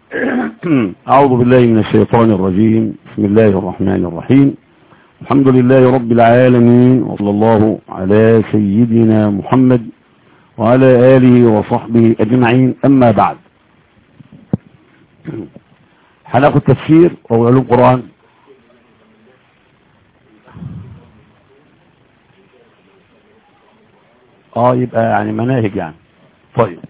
أعوذ بالله من الشيطان الرجيم بسم الله الرحمن الرحيم الحمد لله رب العالمين وصلى الله على سيدنا محمد وعلى آله وصحبه أجمعين أما بعد هناخد تفسير أو علوم قرآن اه يبقى يعني مناهج يعني طيب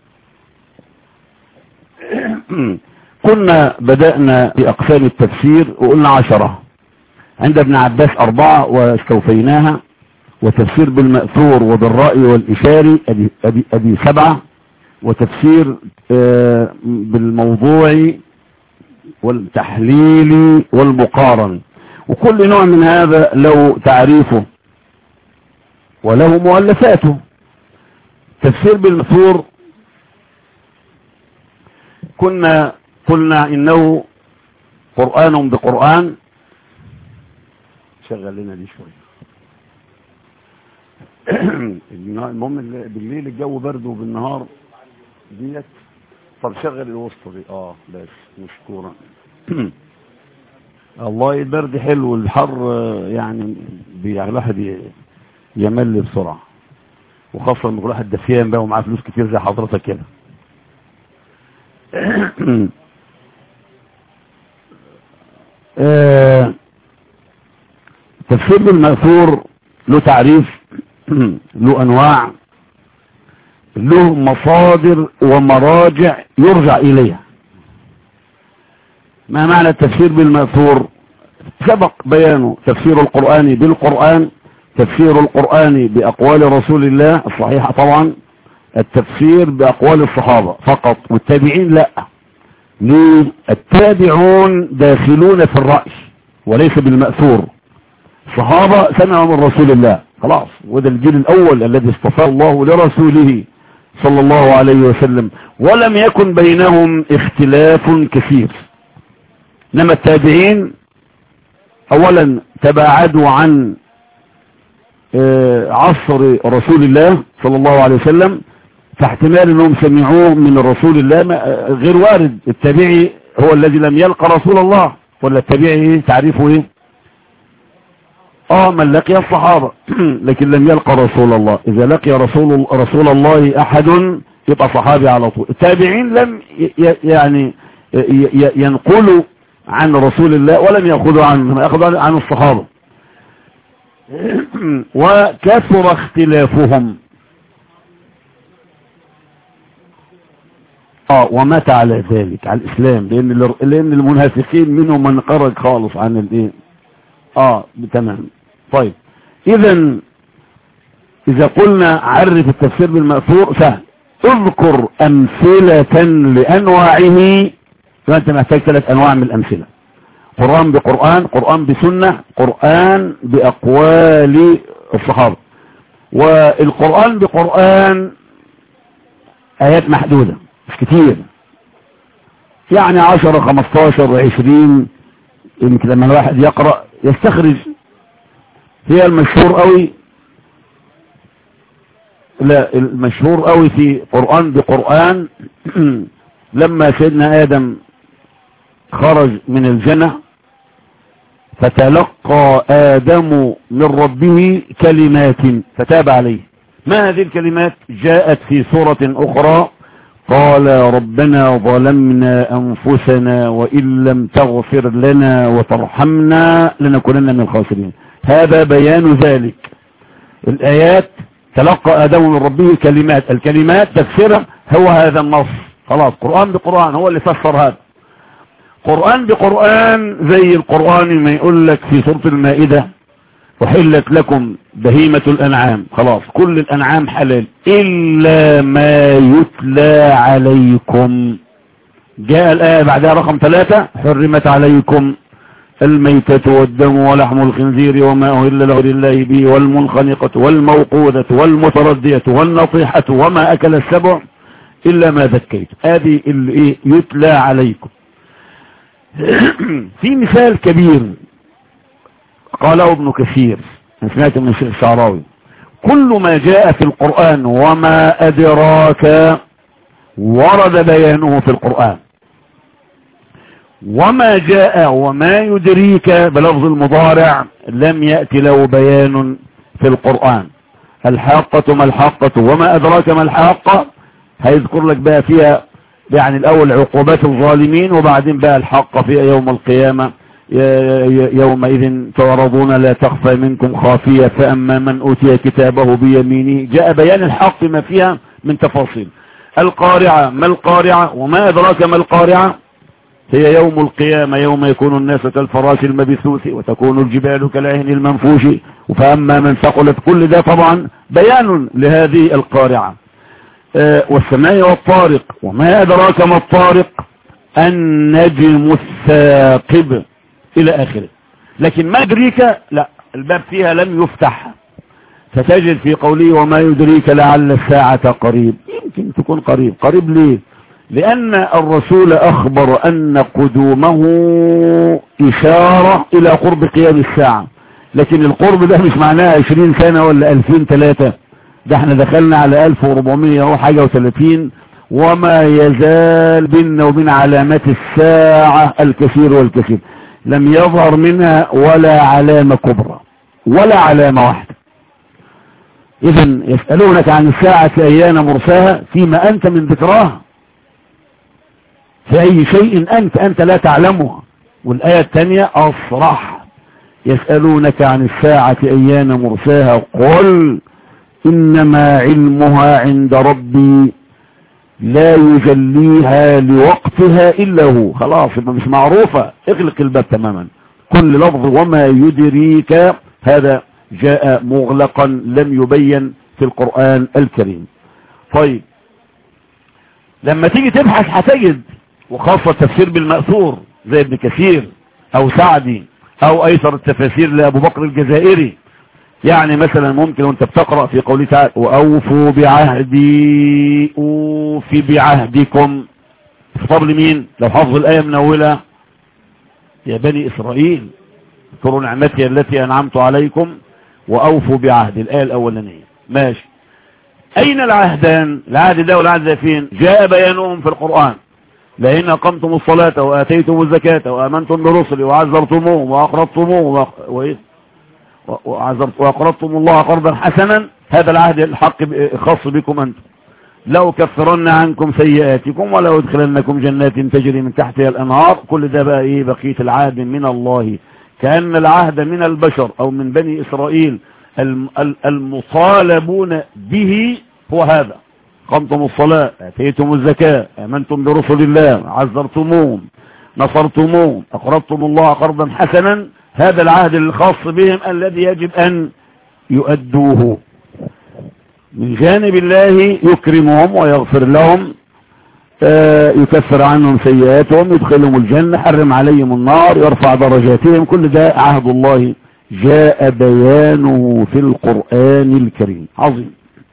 كنا بدأنا في أقسام التفسير وقلنا عشرة عند ابن عباس أربعة واستوفيناها وتفسير بالمأثور وبالرأي والإشاري أدي, أدي, أدي سبعة وتفسير آه بالموضوع والتحليل والمقارن وكل نوع من هذا له تعريفه وله مؤلفاته تفسير بالمأثور كنا قلنا إنه قرآن بقرآن شغل لنا دي شوية المهم بالليل الجو برد وبالنهار ديت طب شغل الوسط دي اه بس مشكورا الله البرد حلو والحر يعني الواحد يمل بسرعة وخاصة لما الواحد دفيان بقى ومعاه فلوس كتير زي حضرتك كده تفسير بالمأثور له تعريف له أنواع له مصادر ومراجع يرجع إليها ما معنى التفسير بالمأثور سبق بيانه تفسير القرآن بالقرآن تفسير القرآن بأقوال رسول الله الصحيحة طبعا التفسير بأقوال الصحابة فقط والتابعين لا ليه التابعون داخلون في الرأي وليس بالمأثور الصحابة سمعوا من رسول الله خلاص وده الجيل الأول الذي اصطفى الله لرسوله صلى الله عليه وسلم ولم يكن بينهم اختلاف كثير انما التابعين اولا تباعدوا عن عصر رسول الله صلى الله عليه وسلم فاحتمال انهم سمعوه من رسول الله غير وارد التابعي هو الذي لم يلقى رسول الله ولا التابعي تعريفه ايه اه من لقي الصحابة لكن لم يلقى رسول الله اذا لقي رسول, رسول الله احد يبقى صحابي على طول التابعين لم يعني ينقلوا عن رسول الله ولم يأخذوا عنه يأخذوا عن الصحابة وكثر اختلافهم اه ومات على ذلك على الاسلام لان لان المنافقين منهم من خرج خالص عن الايه اه تمام طيب اذا اذا قلنا عرف التفسير بالمأثور سهل اذكر امثلة لانواعه فانت محتاج ثلاث انواع من الامثلة قرآن بقرآن قرآن بسنة قرآن بأقوال الصحابة والقرآن بقرآن آيات محدودة مش كتير يعني عشرة خمستاشر عشرين يمكن لما الواحد يقرأ يستخرج هي المشهور قوي لا المشهور قوي في قرآن بقرآن لما سيدنا آدم خرج من الجنة فتلقى آدم من ربه كلمات فتاب عليه ما هذه الكلمات جاءت في سورة أخرى قال ربنا ظلمنا أنفسنا وإن لم تغفر لنا وترحمنا لنكونن من الخاسرين هذا بيان ذلك الآيات تلقى آدم من ربه كلمات الكلمات تفسيرها هو هذا النص خلاص قرآن بقرآن هو اللي فسر هذا قرآن بقرآن زي القرآن ما يقول لك في سورة المائدة وحلت لكم بهيمة الأنعام خلاص كل الأنعام حلال إلا ما يتلى عليكم جاء الآية بعدها رقم ثلاثة حرمت عليكم الميتة والدم ولحم الخنزير وما أهل له لله به والمنخنقة والموقودة والمتردية والنطيحة وما أكل السبع إلا ما ذكيت هذه اللي يتلى عليكم في مثال كبير قاله ابن كثير أنا سمعت من الشيخ الشعراوي كل ما جاء في القرآن وما أدراك ورد بيانه في القرآن وما جاء وما يدريك بلفظ المضارع لم يأتي له بيان في القرآن الحاقة ما الحاقة وما أدراك ما الحاقة هيذكر لك بقى فيها يعني الأول عقوبات الظالمين وبعدين بقى الحق في يوم القيامة يومئذ تعرضون لا تخفى منكم خافية فأما من أوتي كتابه بيمينه جاء بيان الحق ما فيها من تفاصيل القارعة ما القارعة وما أدراك ما القارعة هي يوم القيامة يوم يكون الناس كالفراش المبثوث وتكون الجبال كالعهن المنفوش فأما من ثقلت كل ده طبعا بيان لهذه القارعة آه والسماء والطارق وما أدراك ما الطارق النجم الثاقب إلى آخره لكن ما يدريك لا الباب فيها لم يفتح فتجد في قوله وما يدريك لعل الساعة قريب يمكن تكون قريب قريب ليه لأن الرسول أخبر أن قدومه إشارة إلى قرب قيام الساعة لكن القرب ده مش معناه 20 سنة ولا 2003 ده احنا دخلنا على 1400 او حاجة و30 وما يزال بيننا وبين علامات الساعة الكثير والكثير لم يظهر منها ولا علامة كبرى ولا علامة واحدة اذا يسألونك عن الساعة ايان مرساها فيما انت من ذكراها في اي شيء انت انت لا تعلمها والاية الثانية اصرح يسألونك عن الساعة ايان مرساها قل انما علمها عند ربي لا يجليها لوقتها الا هو خلاص يبقى مش معروفة اغلق الباب تماما كل لفظ وما يدريك هذا جاء مغلقا لم يبين في القرآن الكريم طيب لما تيجي تبحث هتجد وخاصة التفسير بالمأثور زي ابن كثير او سعدي او ايسر التفاسير لابو بكر الجزائري يعني مثلا ممكن وانت بتقرأ في قوله تعالى واوفوا بعهدي اوفي بعهدكم خطاب لمين لو حفظ الايه من اولها يا بني اسرائيل اذكروا نعمتي التي انعمت عليكم واوفوا بعهد الايه الاولانيه ماشي اين العهدان العهد ده والعهد ده فين جاء بيانهم في القرآن لئن اقمتم الصلاة واتيتم الزكاة وامنتم برسلي وعزرتموهم واقرضتموهم وايه وأقرضتم الله قرضا حسنا هذا العهد الحق خاص بكم أنتم لو كفرن عنكم سيئاتكم ولو ادخلنكم جنات تجري من تحتها الأنهار كل ده بقى إيه بقية العهد من الله كأن العهد من البشر أو من بني إسرائيل المطالبون به هو هذا قمتم الصلاة اتيتم الزكاة امنتم برسل الله عزرتموهم نصرتموهم اقرضتم الله قرضا حسنا هذا العهد الخاص بهم الذي يجب أن يؤدوه من جانب الله يكرمهم ويغفر لهم يكفر عنهم سيئاتهم يدخلهم الجنة حرم عليهم النار يرفع درجاتهم كل ده عهد الله جاء بيانه في القرآن الكريم عظيم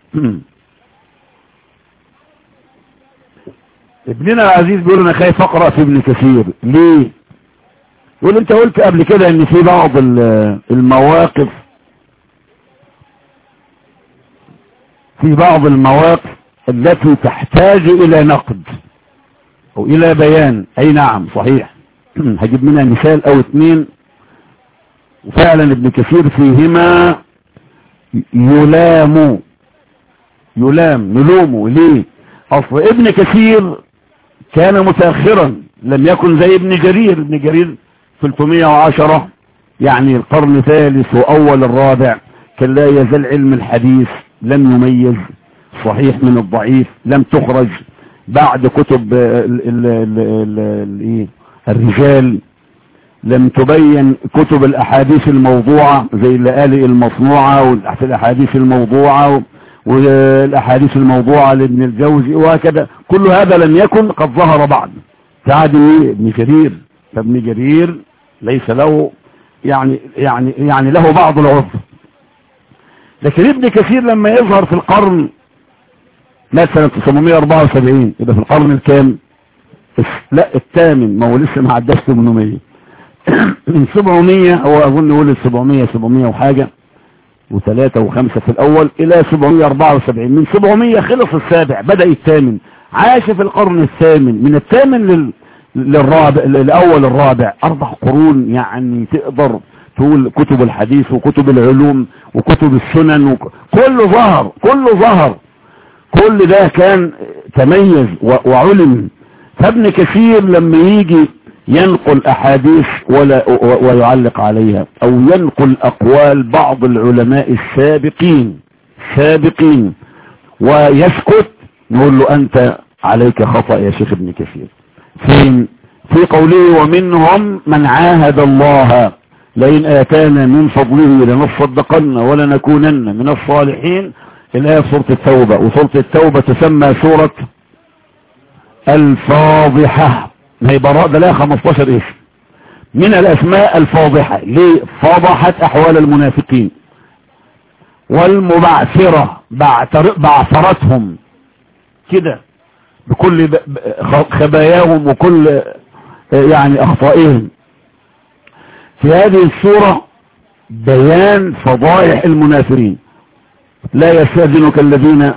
ابننا العزيز بيقول انا خايف اقرأ في ابن كثير ليه يقول انت قلت قبل كده ان في بعض المواقف في بعض المواقف التي تحتاج الى نقد او الى بيان اي نعم صحيح هجيب منها مثال او اتنين وفعلا ابن كثير فيهما يلام يلام نلومه ليه اصل ابن كثير كان متاخرا لم يكن زي ابن جرير ابن جرير 310 يعني القرن الثالث واول الرابع كان لا يزال علم الحديث لم يميز صحيح من الضعيف لم تخرج بعد كتب ال ال ال ال ال الرجال لم تبين كتب الاحاديث الموضوعة زي اللآلئ المصنوعة والاحاديث الموضوعة والاحاديث الموضوعة لابن الجوزي وهكذا كل هذا لم يكن قد ظهر بعد سعد ابن جرير فابن جرير ليس له يعني يعني يعني له بعض العذر لكن ابن كثير لما يظهر في القرن مات سنة 974 يبقى في القرن الكام لا الثامن ما هو لسه ما عداش 800 من 700 هو اظن ولد 700 700 وحاجة وثلاثة وخمسة في الاول الى 774 من 700 خلص السابع بدأ الثامن عاش في القرن الثامن من الثامن لل للرابع الاول الرابع اربع قرون يعني تقدر تقول كتب الحديث وكتب العلوم وكتب السنن وك... كله ظهر كله ظهر كل ده كان تميز و... وعلم فابن كثير لما يجي ينقل احاديث ولا و... ويعلق عليها او ينقل اقوال بعض العلماء السابقين سابقين ويسكت نقول له انت عليك خطأ يا شيخ ابن كثير فين في قوله ومنهم من عاهد الله لئن آتانا من فضله لنصدقن ولنكونن من الصالحين الآية سورة التوبة وسورة التوبة تسمى سورة الفاضحة هي براء ده لها 15 اسم من الأسماء الفاضحة ليه فضحت أحوال المنافقين والمبعثرة بعثرتهم كده بكل خباياهم وكل يعني أخطائهم في هذه السورة بيان فضائح المنافرين لا يستأذنك الذين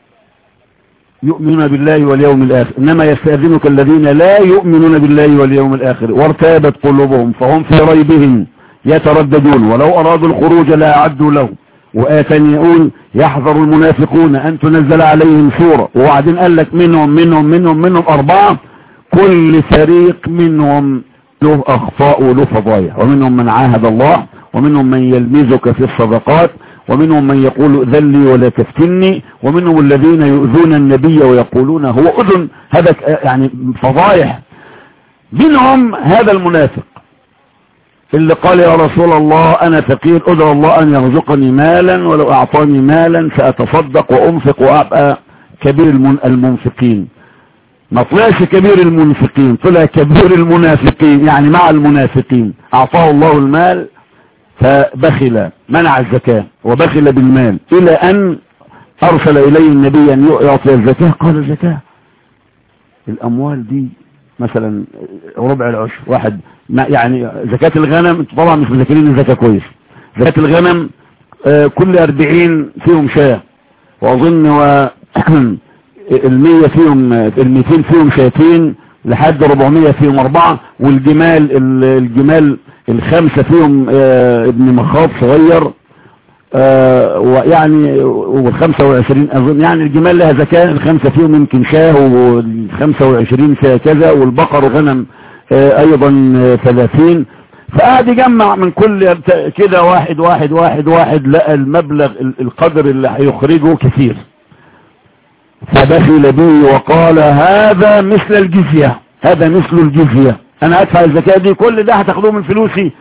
يؤمنون بالله واليوم الآخر إنما يستأذنك الذين لا يؤمنون بالله واليوم الآخر وارتابت قلوبهم فهم في ريبهم يترددون ولو أرادوا الخروج لا أعدوا له وآتني يقول يحذر المنافقون أن تنزل عليهم سورة وبعدين قال لك منهم منهم منهم منهم أربعة كل فريق منهم له أخطاء وله فضايح ومنهم من عاهد الله ومنهم من يلمزك في الصدقات ومنهم من يقول ذلي ولا تفتني ومنهم الذين يؤذون النبي ويقولون هو أذن هذا يعني فضايح منهم هذا المنافق اللي قال يا رسول الله أنا فقير أدعو الله أن يرزقني مالا ولو أعطاني مالا سأتصدق وأنفق وأبقى كبير المنفقين ما طلعش كبير المنفقين طلع كبير المنافقين يعني مع المنافقين أعطاه الله المال فبخل منع الزكاة وبخل بالمال إلى أن أرسل إليه النبي أن يعطي الزكاة قال الزكاة الأموال دي مثلا ربع العشر واحد ما يعني زكاة الغنم طبعا مش مذاكرين الزكاة كويس زكاة الغنم آه كل أربعين فيهم شاة وأظن و المية فيهم الميتين فيهم شاتين لحد ربعمية فيهم أربعة والجمال الجمال الخمسة فيهم آه ابن مخاض صغير آه ويعني والخمسة وعشرين أظن يعني الجمال لها زكاة الخمسة فيهم يمكن شاه والخمسة وعشرين شاه كذا والبقر وغنم آه أيضا ثلاثين فقعد يجمع من كل كده واحد واحد واحد واحد لقى المبلغ القدر اللي هيخرجه كثير فبخل به وقال هذا مثل الجزية هذا مثل الجزية انا ادفع الزكاة دي كل ده هتاخدوه من فلوسي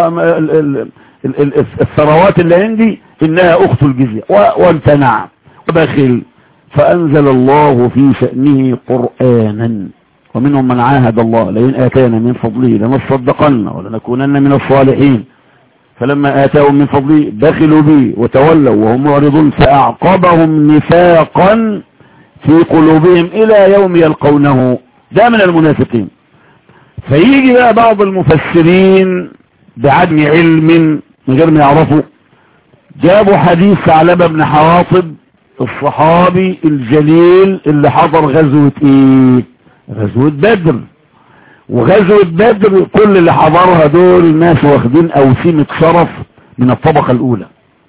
والثروات اللي عندي انها اخت الجزية وامتنع وبخل فانزل الله في شأنه قرآنا ومنهم من عاهد الله لئن اتانا من فضله لنصدقن ولنكونن من الصالحين فلما آتاهم من فضله بخلوا به وتولوا وهم معرضون فأعقبهم نفاقا في قلوبهم الى يوم يلقونه ده من المنافقين فيجي بقى بعض المفسرين بعدم علم من غير ما يعرفوا جابوا حديث ثعلبه بن حواطب الصحابي الجليل اللي حضر غزوة ايه غزوة بدر وغزوة بدر كل اللي حضرها دول ناس واخدين اوسمة شرف من الطبقة الاولى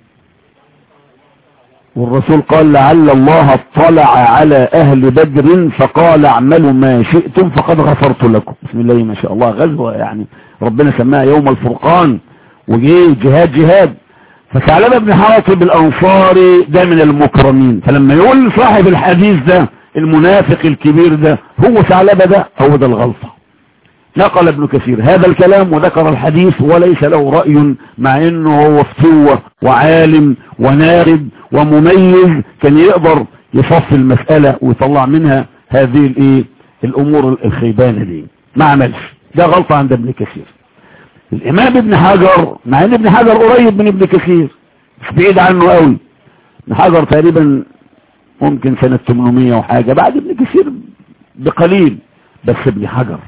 والرسول قال لعل الله اطلع على اهل بدر فقال اعملوا ما شئتم فقد غفرت لكم بسم الله ما شاء الله غزوة يعني ربنا سماها يوم الفرقان وجيه جهاد جهاد فثعلبه بن حاطب الانصاري ده من المكرمين فلما يقول صاحب الحديث ده المنافق الكبير ده هو ثعلبه ده هو ده الغلطة نقل ابن كثير هذا الكلام وذكر الحديث وليس له رأي مع انه هو فتوة وعالم ونارد ومميز كان يقدر يصف المسألة ويطلع منها هذه الايه الامور الخيبانة دي ما عملش ده غلطة عند ابن كثير الامام ابن حجر مع ان ابن حجر قريب من ابن كثير مش بعيد عنه قوي ابن حجر تقريبا ممكن سنة 800 وحاجة بعد ابن كثير بقليل بس ابن حجر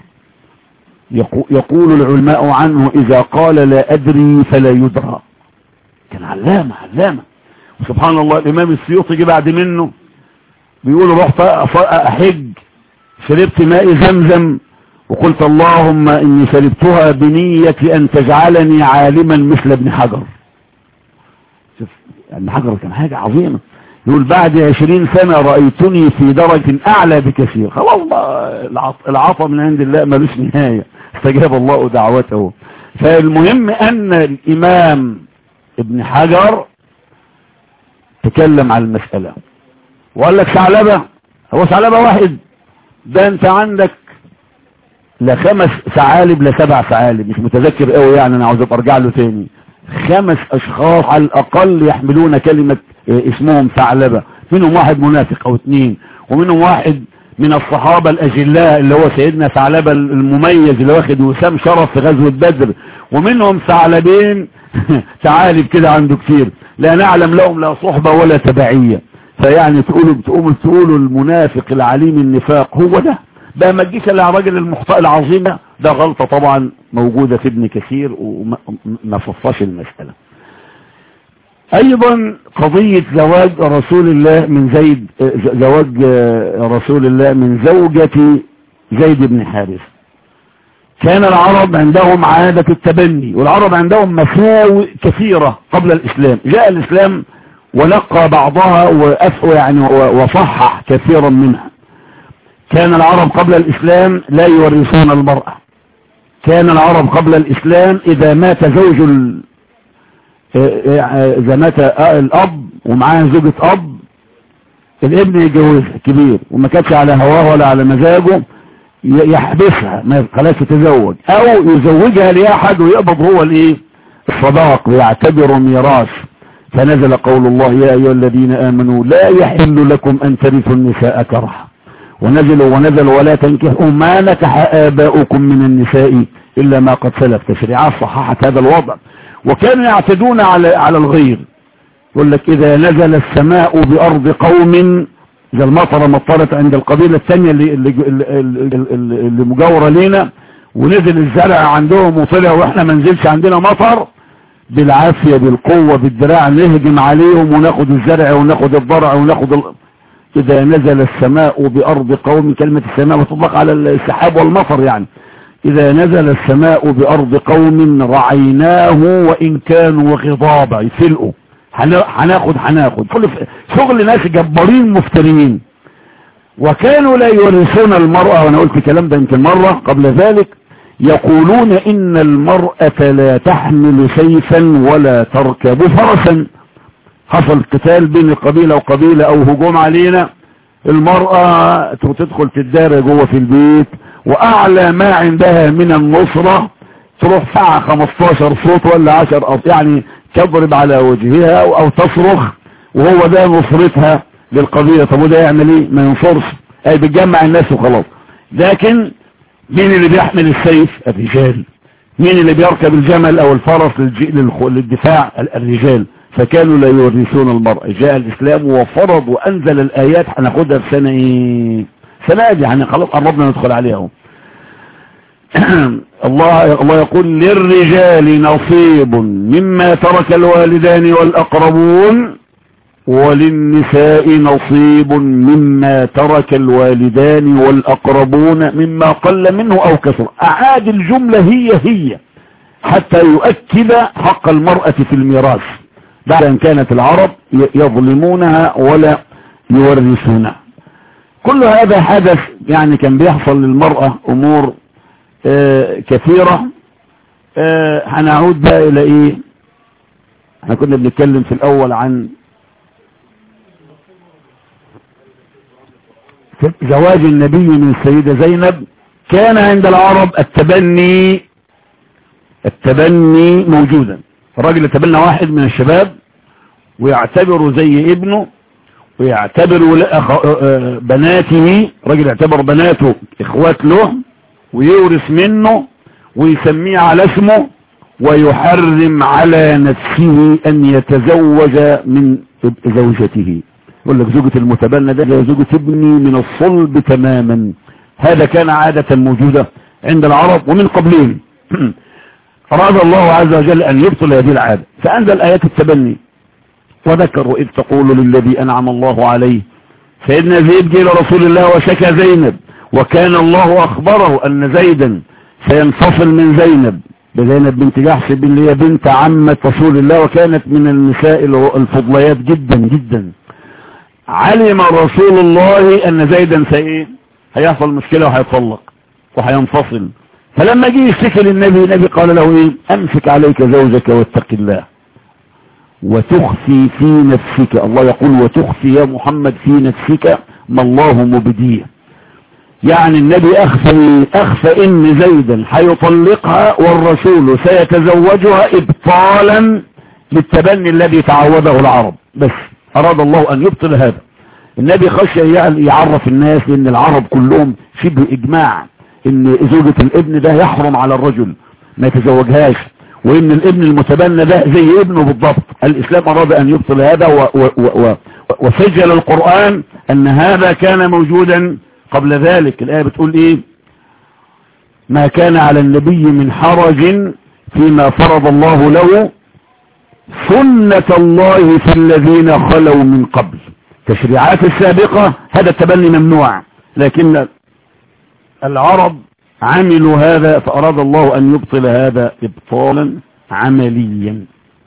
يقول العلماء عنه إذا قال لا أدري فلا يدرى كان علامة علامة وسبحان الله الإمام السيوطي جه بعد منه بيقول رحت أحج شربت ماء زمزم وقلت اللهم إني شربتها بنية أن تجعلني عالما مثل ابن حجر شوف ابن حجر كان حاجة عظيمة يقول بعد عشرين سنة رأيتني في درجة أعلى بكثير خلاص العطاء من عند الله ملوش نهاية استجاب الله دعوته فالمهم أن الإمام ابن حجر تكلم على المسألة وقال لك ثعلبة هو ثعلبة واحد ده انت عندك لا خمس ثعالب لا سبع ثعالب مش متذكر قوي يعني انا عاوز ارجع له تاني خمس اشخاص على الاقل يحملون كلمة اسمهم ثعلبة منهم واحد منافق او اثنين ومنهم واحد من الصحابة الاجلاء اللي هو سيدنا ثعلبة المميز اللي واخد وسام شرف في غزوة بدر ومنهم ثعلبين ثعالب كده عنده كتير لا نعلم لهم لا صحبة ولا تبعية فيعني تقولوا تقوموا تقولوا المنافق العليم النفاق هو ده بقى ما تجيش الا الراجل المخطئ العظيم ده ده غلطة طبعا موجودة في ابن كثير وما فصاش المسألة ايضا قضية زواج رسول الله من زيد زواج رسول الله من زوجة زيد بن حارث كان العرب عندهم عادة التبني والعرب عندهم مساوئ كثيرة قبل الاسلام جاء الاسلام ونقى بعضها وأفق يعني وصحح كثيرا منها كان العرب قبل الإسلام لا يورثون المرأة كان العرب قبل الإسلام إذا مات زوج ال... إذا مات الأب ومعاه زوجة أب الابن يتجوزها كبير وما كانش على هواه ولا على مزاجه يحبسها ما خلاص يتزوج أو يزوجها لأحد ويقبض هو الايه الصداق ويعتبر ميراث فنزل قول الله يا أيها الذين آمنوا لا يحل لكم أن ترثوا النساء كرها ونزلوا ونزلوا ولا تنكحوا ما نكح آباؤكم من النساء إلا ما قد سلف تشريعات صححت هذا الوضع وكانوا يعتدون على على الغير يقول لك إذا نزل السماء بأرض قوم إذا المطر مطرت عند القبيلة الثانية اللي, اللي, اللي, اللي مجاورة لينا ونزل الزرع عندهم وطلع واحنا ما نزلش عندنا مطر بالعافية بالقوة بالدراع نهجم عليهم وناخد الزرع وناخد الضرع وناخد ال... إذا نزل السماء بأرض قوم كلمة السماء بتطلق على السحاب والمطر يعني إذا نزل السماء بأرض قوم رعيناه وإن كانوا غضابا يفلقوا هناخد هناخد كل شغل ناس جبارين مفترين وكانوا لا يورثون المرأة وانا قلت الكلام ده يمكن مرة قبل ذلك يقولون إن المرأة لا تحمل سيفا ولا تركب فرسا حصل قتال بين قبيلة وقبيلة أو هجوم علينا المرأة تدخل تدار جوه في البيت وأعلى ما عندها من النصرة تروح ساعة 15 صوت ولا 10 أو يعني تضرب على وجهها أو تصرخ وهو ده نصرتها للقبيلة طب وده يعمل ايه ما ينصرش اي بتجمع الناس وخلاص لكن مين اللي بيحمل السيف الرجال مين اللي بيركب الجمل او الفرس للدفاع الرجال فكانوا لا يورثون المرأة جاء الاسلام وفرض وانزل الايات هناخدها في سنة ايه سنة دي يعني خلاص قربنا ندخل عليها الله الله يقول للرجال نصيب مما ترك الوالدان والاقربون وللنساء نصيب مما ترك الوالدان والأقربون مما قل منه أو كثر أعاد الجملة هي هي حتى يؤكد حق المرأة في الميراث بعد أن كانت العرب يظلمونها ولا يورثونها كل هذا حدث يعني كان بيحصل للمرأة أمور آه كثيرة آه هنعود بقى إلى إيه احنا كنا بنتكلم في الأول عن زواج النبي من السيدة زينب كان عند العرب التبني التبني موجودا الراجل يتبنى واحد من الشباب ويعتبره زي ابنه ويعتبر بناته راجل يعتبر بناته اخوات له ويورث منه ويسميه على اسمه ويحرم على نفسه ان يتزوج من زوجته يقول لك زوجة المتبنى ده زوجة ابني من الصلب تماما هذا كان عادة موجودة عند العرب ومن قبلهم أراد الله عز وجل أن يبطل هذه العادة فأنزل آيات التبني وذكروا إذ تقول للذي أنعم الله عليه سيدنا زيد جه لرسول الله وشكى زينب وكان الله أخبره أن زيدا سينفصل من زينب بزينب بنت جحش اللي هي بنت عمة رسول الله وكانت من النساء الفضليات جدا جدا علم رسول الله أن زيدا سيئ هيحصل مشكلة وهيطلق وهينفصل فلما جه يشتكي للنبي النبي قال له ايه امسك عليك زوجك واتق الله وتخفي في نفسك الله يقول وتخفي يا محمد في نفسك ما الله مبديه يعني النبي اخفى اخفى ان زيدا هيطلقها والرسول سيتزوجها ابطالا للتبني الذي تعوده العرب بس اراد الله ان يبطل هذا النبي خشى يعرف الناس لان العرب كلهم شبه اجماع ان زوجة الابن ده يحرم على الرجل ما يتزوجهاش وان الابن المتبنى ده زي ابنه بالضبط الاسلام اراد ان يبطل هذا و و و وسجل القرآن ان هذا كان موجودا قبل ذلك الآية بتقول ايه ما كان على النبي من حرج فيما فرض الله له سنة الله في الذين خلوا من قبل التشريعات السابقة هذا التبني ممنوع لكن العرب عملوا هذا فأراد الله أن يبطل هذا إبطالا عمليا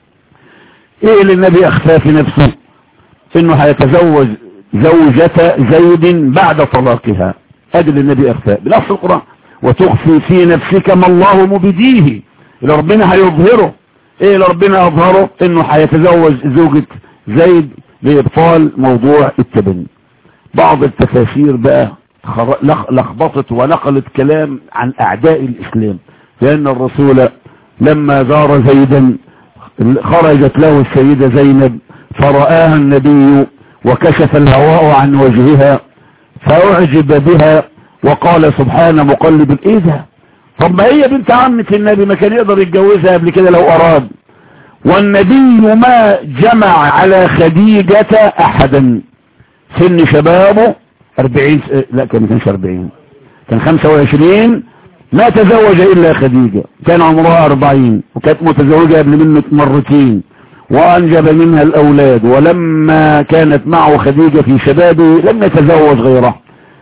إيه اللي النبي أخفى في نفسه إنه هيتزوج زوجة زيد بعد طلاقها أجل النبي أخفى بنفس القرآن وتخفي في نفسك ما الله مبديه اللي ربنا هيظهره ايه اللي ربنا اظهره انه هيتزوج زوجة زيد لابطال موضوع التبني بعض التفاسير بقى لخبطت ونقلت كلام عن اعداء الاسلام لان الرسول لما زار زيدا خرجت له السيدة زينب فرآها النبي وكشف الهواء عن وجهها فأعجب بها وقال سبحان مقلب الايدة طب ما هي بنت عمة النبي ما كان يقدر يتجوزها قبل كده لو اراد والنبي ما جمع على خديجة احدا سن شبابه اربعين لا كان كانش اربعين كان خمسة وعشرين ما تزوج الا خديجة كان عمرها اربعين وكانت متزوجة قبل منه مرتين وانجب منها الاولاد ولما كانت معه خديجة في شبابه لم يتزوج غيرها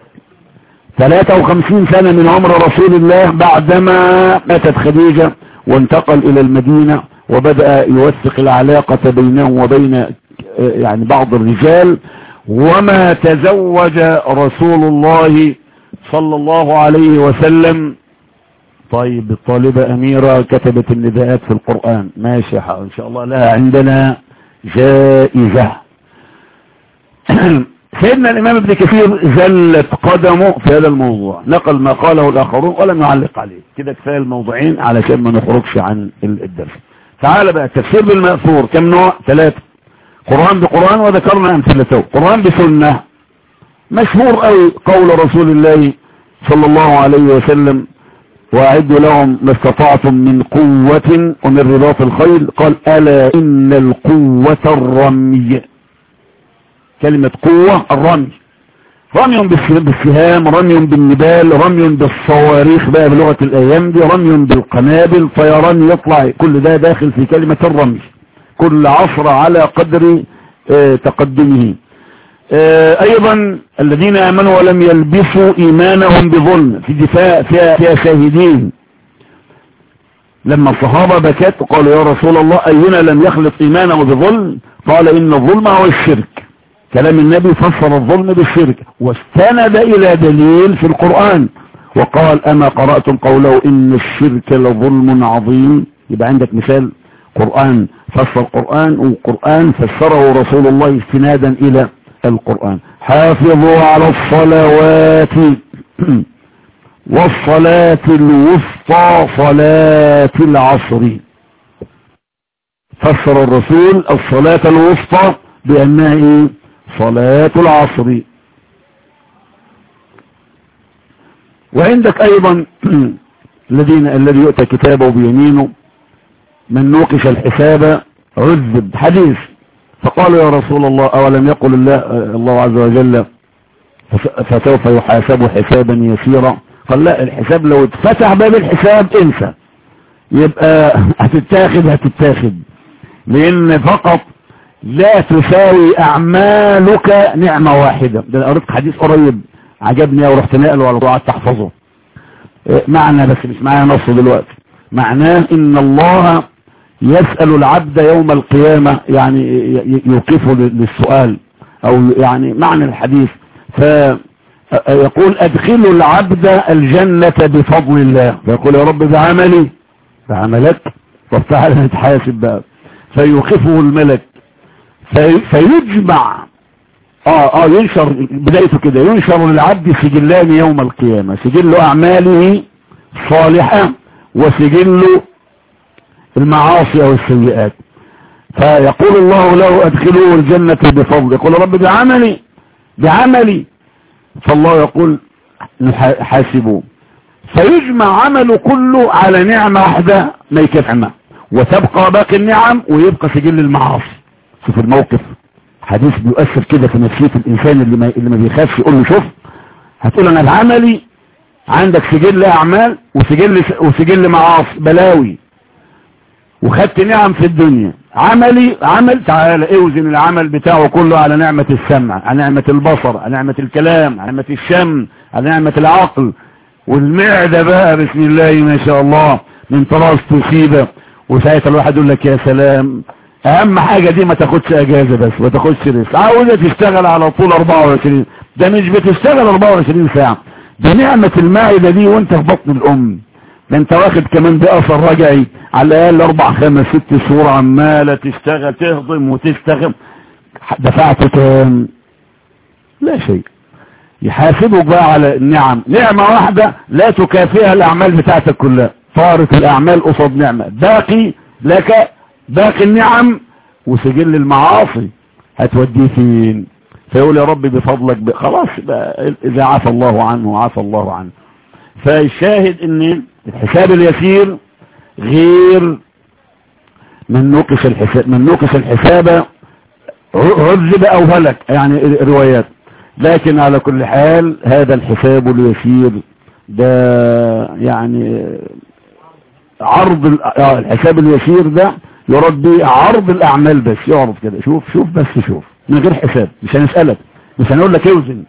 53 سنة من عمر رسول الله بعدما ماتت خديجة وانتقل الى المدينة وبدأ يوثق العلاقة بينه وبين يعني بعض الرجال وما تزوج رسول الله صلى الله عليه وسلم طيب الطالبة أميرة كتبت النداءات في القرآن ماشي إن شاء الله لها عندنا جائزة سيدنا الإمام ابن كثير زلت قدمه في هذا الموضوع نقل ما قاله الآخرون ولم يعلق عليه كده كفاية الموضوعين علشان ما نخرجش عن الدرس تعال بقى التفسير بالمأثور كم نوع ثلاثة قرآن بقرآن وذكرنا أمثلته قرآن بسنة مشهور قوي قول رسول الله صلى الله عليه وسلم وأعدوا لهم ما استطعتم من قوة ومن رباط الخيل قال ألا إن القوة الرمي كلمة قوة الرمي رمي بالسهام رمي بالنبال رمي بالصواريخ بقى بلغة الأيام دي رمي بالقنابل طيران يطلع كل ده داخل في كلمة الرمي كل عصر على قدر اه تقدمه اه ايضا الذين امنوا ولم يلبسوا ايمانهم بظلم في دفاع فيها, فيها شاهدين لما الصحابة بكت قالوا يا رسول الله اينا لم يخلط ايمانه بظلم قال ان الظلم هو الشرك كلام النبي فسر الظلم بالشرك واستند الى دليل في القرآن وقال اما قرأتم قوله ان الشرك لظلم عظيم يبقى عندك مثال قرآن فسر القرآن والقرآن فسره رسول الله استنادا إلى القرآن حافظوا على الصلوات والصلاة الوسطى صلاة العصر فسر الرسول الصلاة الوسطى بأنها إيه؟ صلاة العصر وعندك أيضا الذين الذي يؤتى كتابه بيمينه من نوقش الحساب عذب حديث فقالوا يا رسول الله أولم يقل الله, الله عز وجل فسوف يحاسب حسابا يسيرا قال لا الحساب لو اتفتح باب الحساب انسى يبقى هتتاخد هتتاخد لان فقط لا تساوي اعمالك نعمة واحدة ده انا قريت حديث قريب عجبني ورحت نقله على قعدت تحفظه معنى بس مش معايا نص دلوقتي معناه ان الله يسأل العبد يوم القيامة يعني يوقفه للسؤال او يعني معنى الحديث فيقول ادخلوا العبد الجنة بفضل الله فيقول يا رب بعملي بعملك طب تعالى نتحاسب بقى فيوقفه الملك في فيجمع اه اه ينشر بدايته كده ينشر للعبد سجلان يوم القيامة سجل اعماله صالحة وسجل المعاصي او السيئات فيقول الله له ادخلوه الجنة بفضل يقول رب بعملي بعملي فالله يقول حاسبوه فيجمع عمله كله على نعمة واحدة ما يكفعنا وتبقى باقي النعم ويبقى سجل المعاصي شوف الموقف حديث بيؤثر كده في نفسية الانسان اللي ما, اللي ما بيخافش يقول له شوف هتقول انا بعملي عندك سجل اعمال وسجل وسجل معاصي بلاوي وخدت نعم في الدنيا عملي عمل تعالى اوزن العمل بتاعه كله على نعمة السمع على نعمة البصر على نعمة الكلام على نعمة الشم على نعمة العقل والمعدة بقى بسم الله ما شاء الله من طراز تصيبه وساعتها الواحد يقول لك يا سلام اهم حاجة دي ما تاخدش اجازة بس ما تاخدش رزق عاوزة تشتغل على طول 24 ده مش بتشتغل 24 ساعة ده نعمة المعدة دي وانت في بطن الام ده انت واخد كمان بأثر رجعي على الاقل اربع خمس ست شهور عمالة تشتغل تهضم وتستخدم دفعت كام لا شيء يحاسبك بقى على النعم نعمة واحدة لا تكافئها الاعمال بتاعتك كلها طارت الاعمال قصاد نعمة باقي لك باقي النعم وسجل المعاصي هتوديه فين فيقول يا رب بفضلك ب... خلاص بقى اذا عفى الله عنه عفى الله عنه فالشاهد ان الحساب اليسير غير من نقص الحساب من نقص الحساب عذب او هلك يعني روايات لكن على كل حال هذا الحساب اليسير ده يعني عرض الحساب اليسير ده يرد بيه عرض الاعمال بس يعرض كده شوف شوف بس شوف من غير حساب مش هنسألك مش هنقول لك اوزن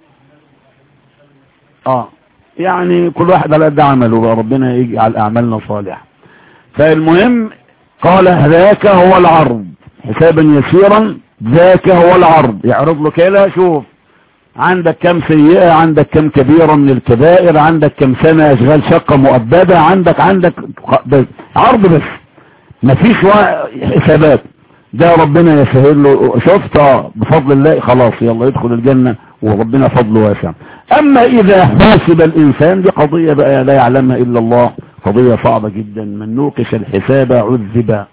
اه يعني كل واحد على قد عمله بقى ربنا يجعل اعمالنا صالحة فالمهم قال ذاك هو العرض حسابا يسيرا ذاك هو العرض يعرض له كده شوف عندك كم سيئة عندك كم كبيرة من الكبائر عندك كم سنة اشغال شقة مؤبدة عندك عندك عرض بس مفيش حسابات ده ربنا يسهل له شفت بفضل الله خلاص يلا يدخل الجنة وربنا فضله واسع اما اذا حاسب الانسان دي قضية بقى لا يعلمها الا الله قضية صعبة جدا من نوقش الحساب عذب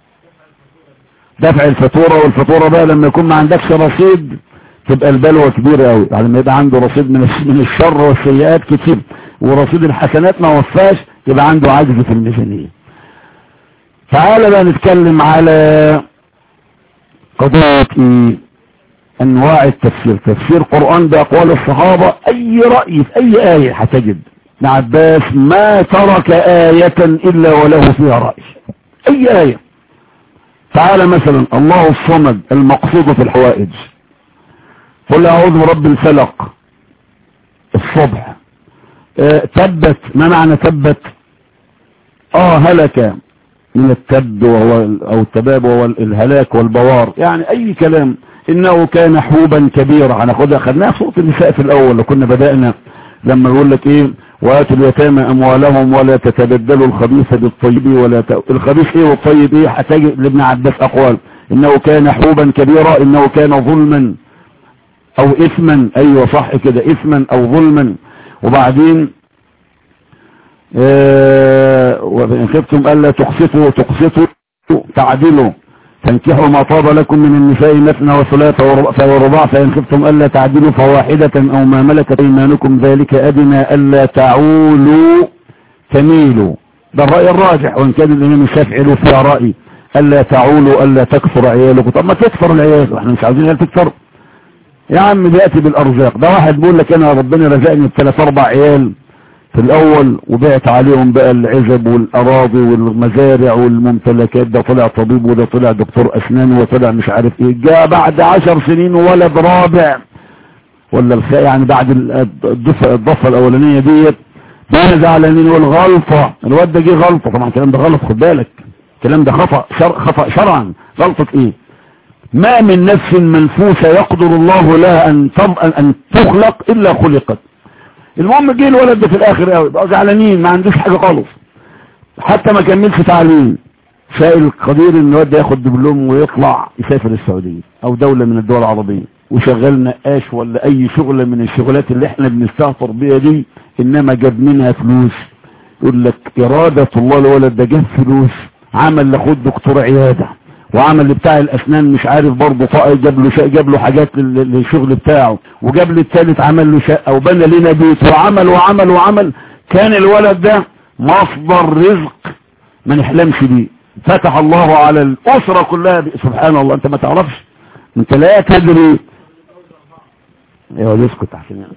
دفع الفاتورة والفاتورة بقى لما يكون ما عندكش رصيد تبقى البلوة كبيرة قوي يعني لما يبقى عنده رصيد من من الشر والسيئات كتير ورصيد الحسنات ما وفاش يبقى عنده عجز في الميزانية تعالى بقى نتكلم على قضية ايه انواع التفسير تفسير قرآن بأقوال الصحابة اي رأي في اي آية هتجد ابن عباس ما ترك آية الا وله فيها رأي اي آية تعالى مثلا الله الصمد المقصود في الحوائج قل اعوذ برب الفلق الصبح اه تبت ما معنى تبت اه هلك من التب وهو او التباب وهو الهلاك والبوار يعني اي كلام انه كان حوبا كبيرا هناخدها خدناها في سوره النساء في الاول لو كنا بدأنا لما يقول لك ايه واتوا اليتامى اموالهم ولا تتبدلوا الخبيث بالطيب ولا ت... الخبيث ايه والطيب ايه هتجد لابن عباس اقوال انه كان حوبا كبيرا انه كان ظلما او اثما ايوه صح كده اثما او ظلما وبعدين آه وإن خفتم ألا تقسطوا تقسطوا تعدلوا تنكحوا ما طاب لكم من النساء مثنى وثلاث ورباع فإن خفتم ألا تعدلوا فواحدة أو ما ملكت أيمانكم ذلك أدنى ألا تعولوا تميلوا ده الرأي الراجح وإن كان الإمام الشافعي له فيها رأي ألا تعولوا ألا تكثر عيالكم طب ما تكثر العيال احنا مش عاوزين عيال تكثر يا عم بيأتي بالأرزاق ده واحد بيقول لك أنا ربنا رزقني بثلاث أربع عيال في الاول وبعت عليهم بقى العزب والاراضي والمزارع والممتلكات ده طلع طبيب وده طلع دكتور اسنان وطلع مش عارف ايه جاء بعد عشر سنين ولد رابع ولا الخ... يعني بعد الضفة الضفة الاولانية ديت بقى زعلانين والغلطة الواد ده جه غلطة طبعا الكلام ده غلط خد بالك الكلام ده خطأ شر... خطأ شرعا غلطة ايه ما من نفس منفوسة يقدر الله لها ان, تض... أن تخلق الا خلقت المهم جه الولد ده في الاخر قوي بقى زعلانين ما عندوش حاجة خالص حتى ما كملش تعليم سائل القدير ان الواد ده ياخد دبلوم ويطلع يسافر السعودية او دولة من الدول العربية وشغل نقاش ولا اي شغلة من الشغلات اللي احنا بنستهتر بيها دي انما جاب منها فلوس يقول لك ارادة الله الولد ده جاب فلوس عمل لاخد دكتور عيادة وعمل بتاع الاسنان مش عارف برضه طاقه جاب له جاب له حاجات للشغل بتاعه وجاب لي الثالث عمل له شقه وبنى لنا بيت وعمل وعمل وعمل كان الولد ده مصدر رزق ما نحلمش بيه فتح الله على الاسره كلها سبحان الله انت ما تعرفش انت لا تدري ايوه اسكت عشان يعني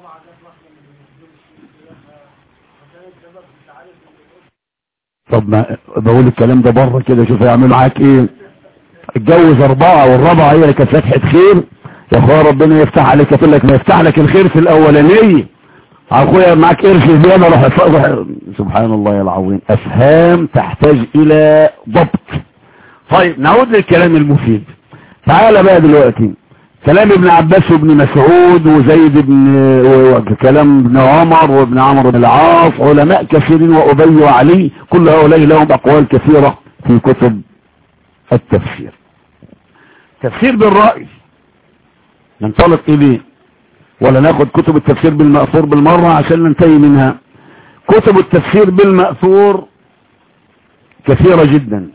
طب ما بقول الكلام ده بره كده شوف هيعمل معاك ايه اتجوز اربعة والرابعة هي اللي كانت فتحة خير يا اخويا ربنا يفتح عليك يقول لك ما يفتح لك الخير في الاولانية اخويا معاك قرش زيادة روح سبحان الله العظيم افهام تحتاج الى ضبط طيب نعود للكلام المفيد تعال بقى دلوقتي كلام ابن عباس وابن مسعود وزيد بن وكلام ابن عمر وابن عمرو بن العاص علماء كثيرين وأبي وعلي كل هؤلاء لهم أقوال كثيرة في كتب التفسير تفسير بالرأي ننطلق إليه ولا ناخد كتب التفسير بالمأثور بالمرة عشان ننتهي منها كتب التفسير بالمأثور كثيرة جدا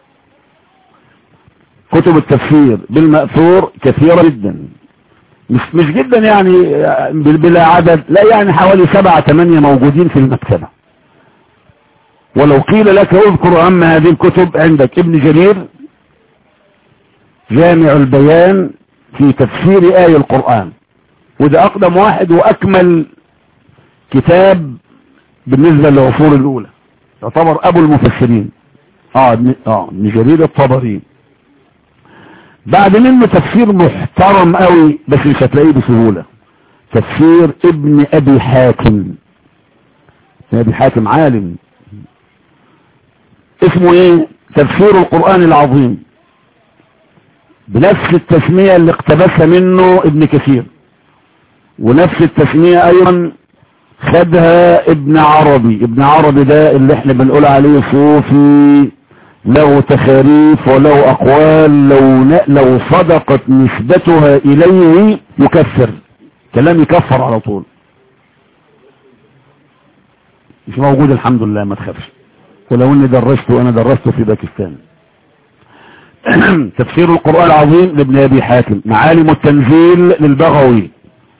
كتب التفسير بالمأثور كثيرة جدا مش, مش جدا يعني بلا عدد لا يعني حوالي سبعة ثمانية موجودين في المكتبة ولو قيل لك اذكر أهم هذه الكتب عندك ابن جرير جامع البيان في تفسير آية القرآن وده أقدم واحد وأكمل كتاب بالنسبة للعصور الأولى يعتبر أبو المفسرين اه ابن جرير الطبري بعد منه تفسير محترم قوي بس مش هتلاقيه بسهولة تفسير ابن ابي حاتم ابي حاتم عالم اسمه ايه تفسير القرآن العظيم بنفس التسمية اللي اقتبسها منه ابن كثير ونفس التسمية ايضا خدها ابن عربي ابن عربي ده اللي احنا بنقول عليه صوفي له تخاريف وله أقوال لو, لو صدقت نسبتها إليه يكفر كلام يكفر على طول مش موجود الحمد لله ما تخافش ولو اني درسته انا درسته في باكستان تفسير القرآن العظيم لابن ابي حاتم معالم التنزيل للبغوي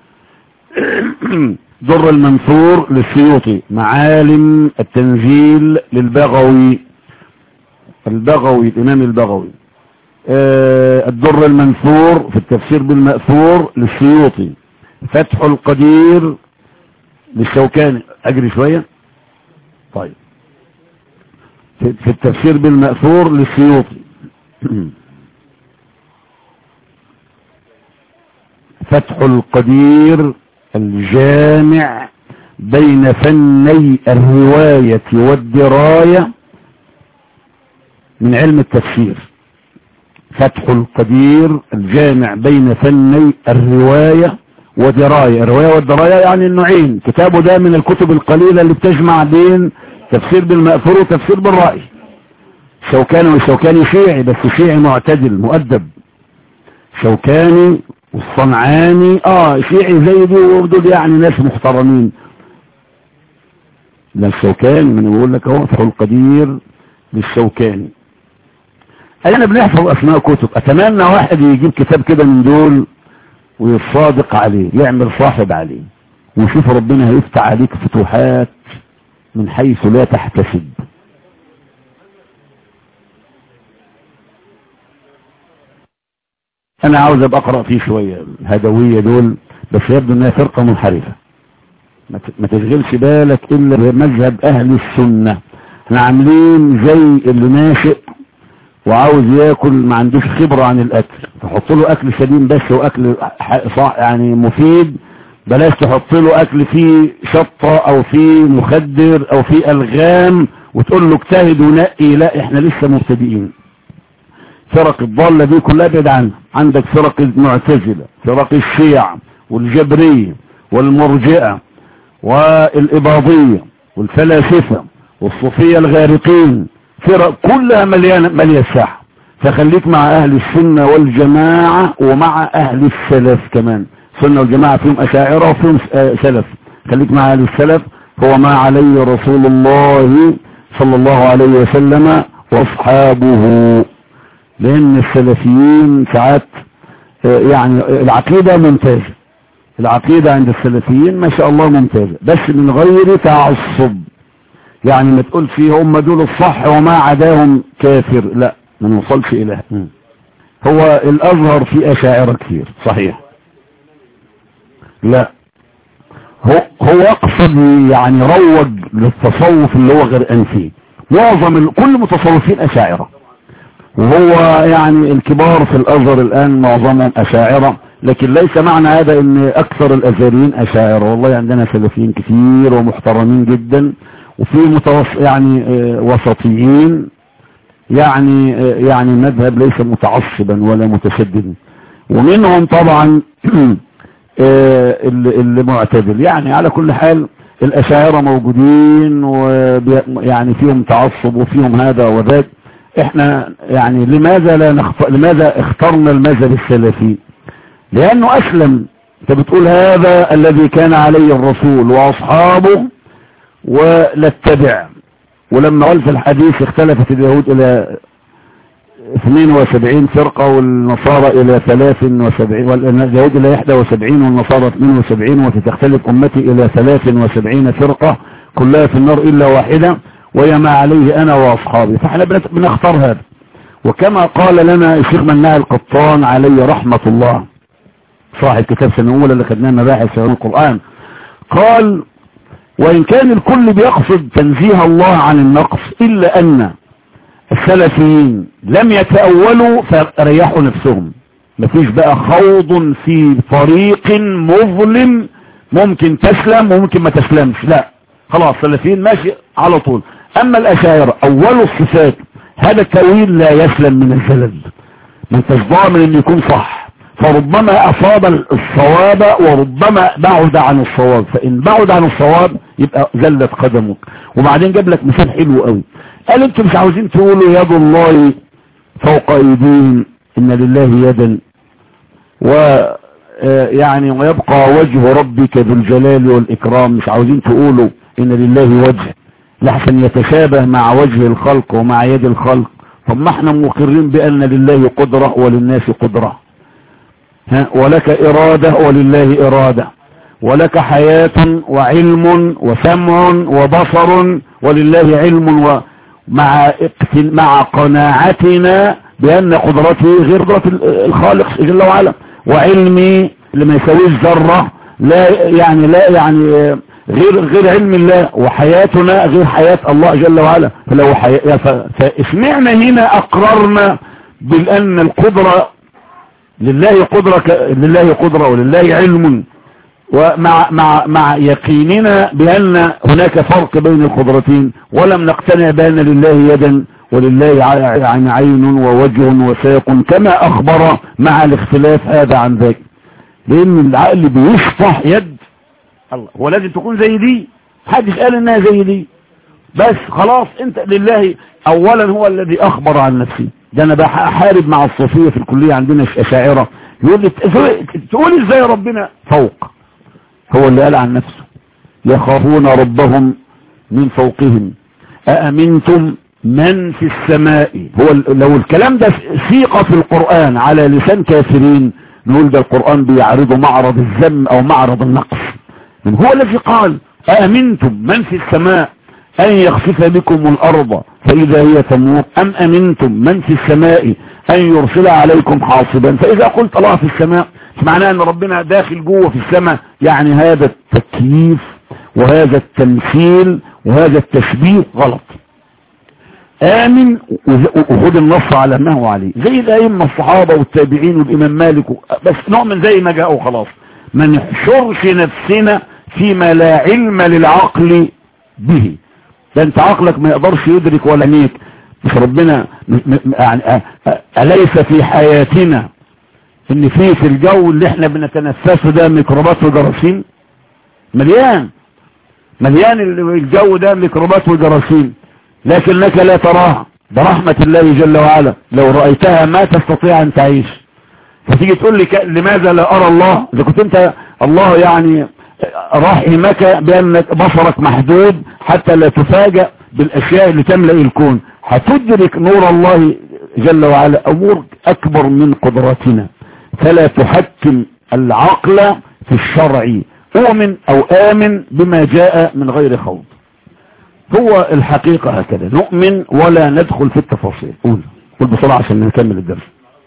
در المنثور للسيوطي معالم التنزيل للبغوي البغوي الإمام البغوي آه الدر المنثور في التفسير بالمأثور للسيوطي فتح القدير للشوكاني أجري شوية طيب في التفسير بالمأثور للسيوطي فتح القدير الجامع بين فني الرواية والدراية من علم التفسير فتح القدير الجامع بين فني الرواية ودراية الرواية والدراية يعني النوعين كتابه ده من الكتب القليلة اللي بتجمع بين تفسير بالمأثور وتفسير بالرأي شوكاني والشوكاني شيعي بس شيعي معتدل مؤدب شوكاني والصنعاني اه شيعي زي دي ودول يعني ناس محترمين لا الشوكاني من بقول لك اهو فتح القدير للشوكاني انا بنحفظ اسماء كتب اتمنى واحد يجيب كتاب كده من دول ويصادق عليه يعمل صاحب عليه ويشوف ربنا هيفتح عليك فتوحات من حيث لا تحتسب انا عاوز ابقى اقرأ فيه شوية الهدوية دول بس يبدو انها فرقة منحرفة ما تشغلش بالك الا بمذهب اهل السنة احنا عاملين زي اللي ناشئ وعاوز ياكل ما عندوش خبرة عن الاكل تحط له اكل سليم بس واكل صح يعني مفيد بلاش تحط له اكل فيه شطة او فيه مخدر او فيه الغام وتقول له اجتهد ونقي لا احنا لسه مبتدئين فرق الضالة دي كلها ابعد عنها عندك فرق المعتزلة فرق الشيع والجبرية والمرجئة والإباضية والفلاسفة والصوفية الغارقين فرق كلها مليانة مليانة الساحة فخليك مع أهل السنة والجماعة ومع أهل السلف كمان السنة والجماعة فيهم أشاعرة وفيهم سلف خليك مع أهل السلف هو ما عليه رسول الله صلى الله عليه وسلم واصحابه لان السلفيين ساعات يعني العقيدة ممتازة العقيدة عند السلفيين ما شاء الله ممتازة بس من غير تعصب يعني ما تقول فيه هم دول الصح وما عداهم كافر لا ما نوصلش الى هو الازهر فيه اشاعرة كثير صحيح لا هو هو اقصد يعني روج للتصوف اللي هو غير فيه معظم كل متصوفين اشاعرة وهو يعني الكبار في الازهر الان معظمهم اشاعرة لكن ليس معنى هذا ان اكثر الازهريين اشاعرة والله عندنا سلفيين كثير ومحترمين جدا وفي متوس يعني وسطيين يعني يعني مذهب ليس متعصبا ولا متشددا ومنهم طبعا اللي معتدل يعني على كل حال الاشاعرة موجودين ويعني فيهم تعصب وفيهم هذا وذاك احنا يعني لماذا لا نخط... لماذا اخترنا المذهب السلفي لانه اسلم انت بتقول هذا الذي كان عليه الرسول واصحابه ولاتبع ولما قال في الحديث اختلفت اليهود الى 72 فرقة والنصارى الى 73 واليهود الى 71 والنصارى 72 وتختلف امتي الى 73 فرقة كلها في النار الا واحدة وهي ما عليه انا واصحابي فاحنا بنختار هذا وكما قال لنا الشيخ مناع القطان عليه رحمة الله صاحب كتاب سنة اولى اللي خدناه مباحث في القرآن قال وإن كان الكل بيقصد تنزيه الله عن النقص إلا أن السلفيين لم يتأولوا فريحوا نفسهم مفيش بقى خوض في طريق مظلم ممكن تسلم وممكن ما تسلمش لا خلاص السلفيين ماشي على طول أما الأشاعرة أول الصفات هذا التأويل لا يسلم من الزلل ما انتش ضامن انه يكون صح فربما أصاب الصواب وربما بعد عن الصواب فإن بعد عن الصواب يبقى زلت قدمك وبعدين جاب لك مثال حلو قوي قال انتم مش عاوزين تقولوا يد الله فوق ايديهم ان لله يدا و يعني ويبقى وجه ربك ذو الجلال والإكرام مش عاوزين تقولوا إن لله وجه لحسن يتشابه مع وجه الخلق ومع يد الخلق طب ما احنا مقرين بأن لله قدرة وللناس قدرة ها ولك إرادة ولله إرادة ولك حياة وعلم وسمع وبصر ولله علم ومع مع قناعتنا بأن قدرته غير قدرة الخالق جل وعلا وعلمي اللي ما يساويش ذرة لا يعني لا يعني غير غير علم الله وحياتنا غير حياة الله جل وعلا فلو حي... فاسمعنا هنا اقررنا بان القدرة لله قدرة ك... لله قدرة ولله علم ومع مع مع يقيننا بان هناك فرق بين القدرتين ولم نقتنع بان لله يدا ولله يعني عين ووجه وساق كما اخبر مع الاختلاف هذا عن ذاك لان العقل بيشطح يد الله هو لازم تكون زي دي محدش قال انها زي دي بس خلاص انت لله اولا هو الذي اخبر عن نفسه ده انا بحارب مع الصوفية في الكلية عندنا اشاعرة يقول لي تقول ازاي ربنا فوق هو اللي قال عن نفسه يخافون ربهم من فوقهم أأمنتم من في السماء هو لو الكلام ده سيق في القرآن على لسان كافرين نقول ده القرآن بيعرض معرض الذم او معرض النقص من هو الذي قال أأمنتم من في السماء أن يخسف بكم الأرض فإذا هي تموت أم أمنتم من في السماء أن يرسل عليكم حاصبا فإذا قلت الله في السماء معناه أن ربنا داخل جوه في السماء يعني هذا التكييف وهذا التمثيل وهذا التشبيه غلط آمن وخد النص على ما هو عليه زي الأئمة الصحابة والتابعين والإمام مالك بس نؤمن زي ما جاءوا خلاص ما نحشرش نفسنا فيما لا علم للعقل به ده انت عقلك ما يقدرش يدرك ولا نيك مش ربنا يعني أليس في حياتنا ان في في الجو اللي احنا بنتنفسه ده ميكروبات وجراثيم مليان مليان الجو ده ميكروبات وجراثيم لكنك لا تراها برحمة الله جل وعلا لو رأيتها ما تستطيع ان تعيش فتيجي تقول لي لماذا لا ارى الله اذا كنت انت الله يعني رحمك بانك بصرك محدود حتى لا تفاجأ بالاشياء اللي تملأ الكون هتدرك نور الله جل وعلا امور اكبر من قدراتنا فلا تحكم العقل في الشرع اؤمن او امن بما جاء من غير خوض هو الحقيقة هكذا نؤمن ولا ندخل في التفاصيل قول قول بسرعة عشان نكمل الدرس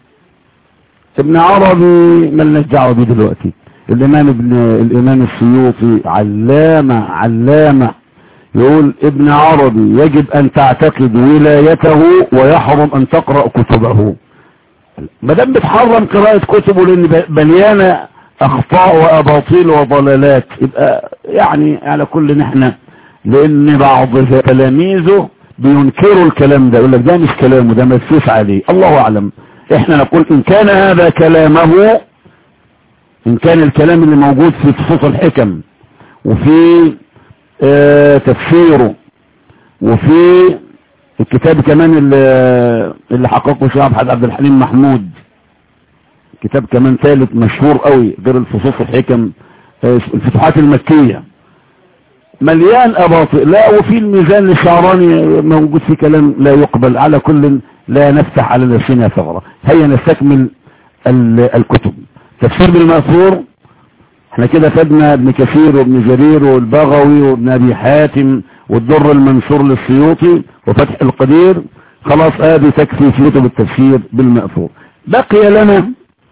ابن عربي ملناش دعوه بيه دلوقتي الامام ابن الامام السيوطي علامة علامة يقول ابن عربي يجب ان تعتقد ولايته ويحرم ان تقرأ كتبه ما دام بتحرم قراءة كتبه لان مليانة اخطاء واباطيل وضلالات يبقى يعني على كل نحن لان بعض تلاميذه بينكروا الكلام ده يقول لك ده مش كلامه ده مسوس عليه الله اعلم احنا نقول ان كان هذا كلامه ان كان الكلام اللي موجود في فصوص الحكم وفي اه تفسيره وفي الكتاب كمان اللي, اللي حققه شعب عبد الحليم محمود كتاب كمان ثالث مشهور قوي غير الفصوص الحكم اه الفتوحات المكية مليان اباطئ لا وفي الميزان الشعراني موجود في كلام لا يقبل على كل لا نفتح على نفسنا ثغرة هيا نستكمل الكتب تفسير بالمأثور احنا كده فدنا ابن كثير وابن جرير والبغوي وابن ابي حاتم والدر المنشور للسيوطي وفتح القدير خلاص ادي تكفي في كتب التفسير بالمأثور بقي لنا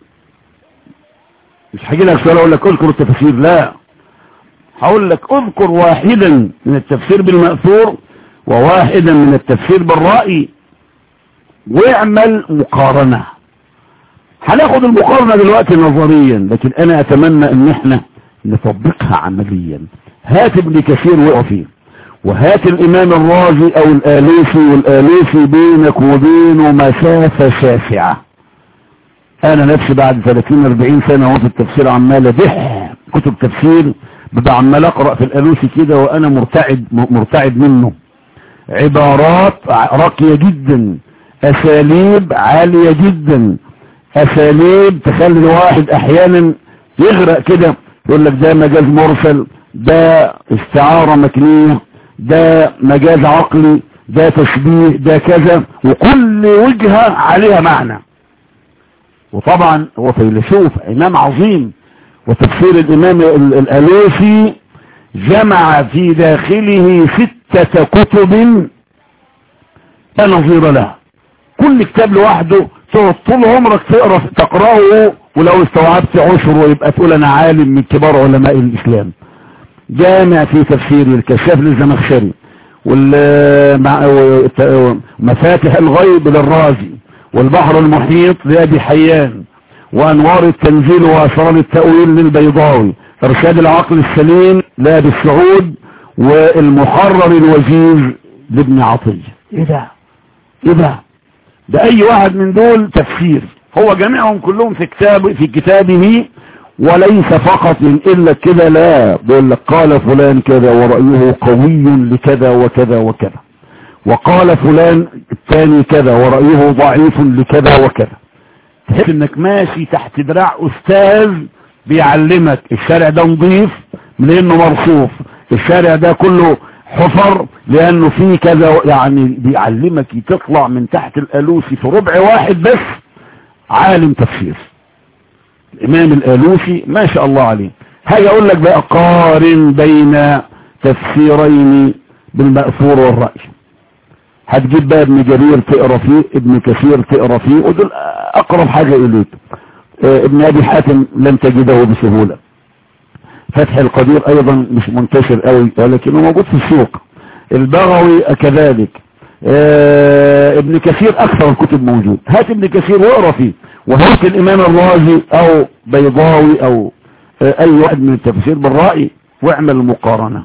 مش هجي لك سؤال اقول لك اذكر التفسير لا هقول لك اذكر واحدا من التفسير بالمأثور وواحدا من التفسير بالرأي واعمل مقارنة هناخد المقارنة دلوقتي نظريا لكن انا اتمنى ان احنا نطبقها عمليا هات ابن كثير وقع فيه وهات الامام الرازي او الاليسي والاليسي بينك وبينه مسافة شاسعة انا نفسي بعد 30-40 سنة وفي التفسير عمال ادح كتب تفسير ببقى عمال اقرأ في الالوسي كده وانا مرتعد مرتعد منه عبارات راقية جدا اساليب عالية جدا اساليب تخلي الواحد احيانا يغرق كده يقول لك ده مجاز مرسل ده استعارة مكنية ده مجاز عقلي ده تشبيه ده كذا وكل وجهة عليها معنى وطبعا هو فيلسوف امام عظيم وتفسير الامام الالوسي جمع في داخله ستة كتب لا نظير لها كل كتاب لوحده تقعد طول عمرك تقرا تقراه ولو استوعبت عشره يبقى تقول انا عالم من كبار علماء الاسلام جامع في تفسير الكشاف للزمخشري ومفاتح الغيب للرازي والبحر المحيط لأبي حيان وأنوار التنزيل وأسرار التأويل للبيضاوي إرشاد العقل السليم لأبي السعود والمحرر الوجيز لابن عطية إيه ده إيه ده ده أي واحد من دول تفسير هو جميعهم كلهم في كتاب في كتابه وليس فقط إلا كده لا بيقول لك قال فلان كذا ورأيه قوي لكذا وكذا وكذا وقال فلان الثاني كذا ورأيه ضعيف لكذا وكذا تحس انك ماشي تحت دراع استاذ بيعلمك الشارع ده نظيف لانه مرصوف الشارع ده كله حفر لانه فيه كذا يعني بيعلمك تطلع من تحت الالوسي في ربع واحد بس عالم تفسير الامام الالوسي ما شاء الله عليه هاي اقول لك بقى قارن بين تفسيرين بالمأثور والرأي هتجيب بقى ابن جرير تقرا فيه ابن كثير تقرا فيه ودول اقرب حاجة اليك اه ابن ابي حاتم لم تجده بسهولة فتح القدير ايضا مش منتشر قوي ولكنه موجود في السوق البغوي كذلك آه ابن كثير اكثر الكتب موجود هات ابن كثير واقرا فيه وهات الامام الرازي او بيضاوي او آه اي واحد من التفسير بالرأي واعمل مقارنة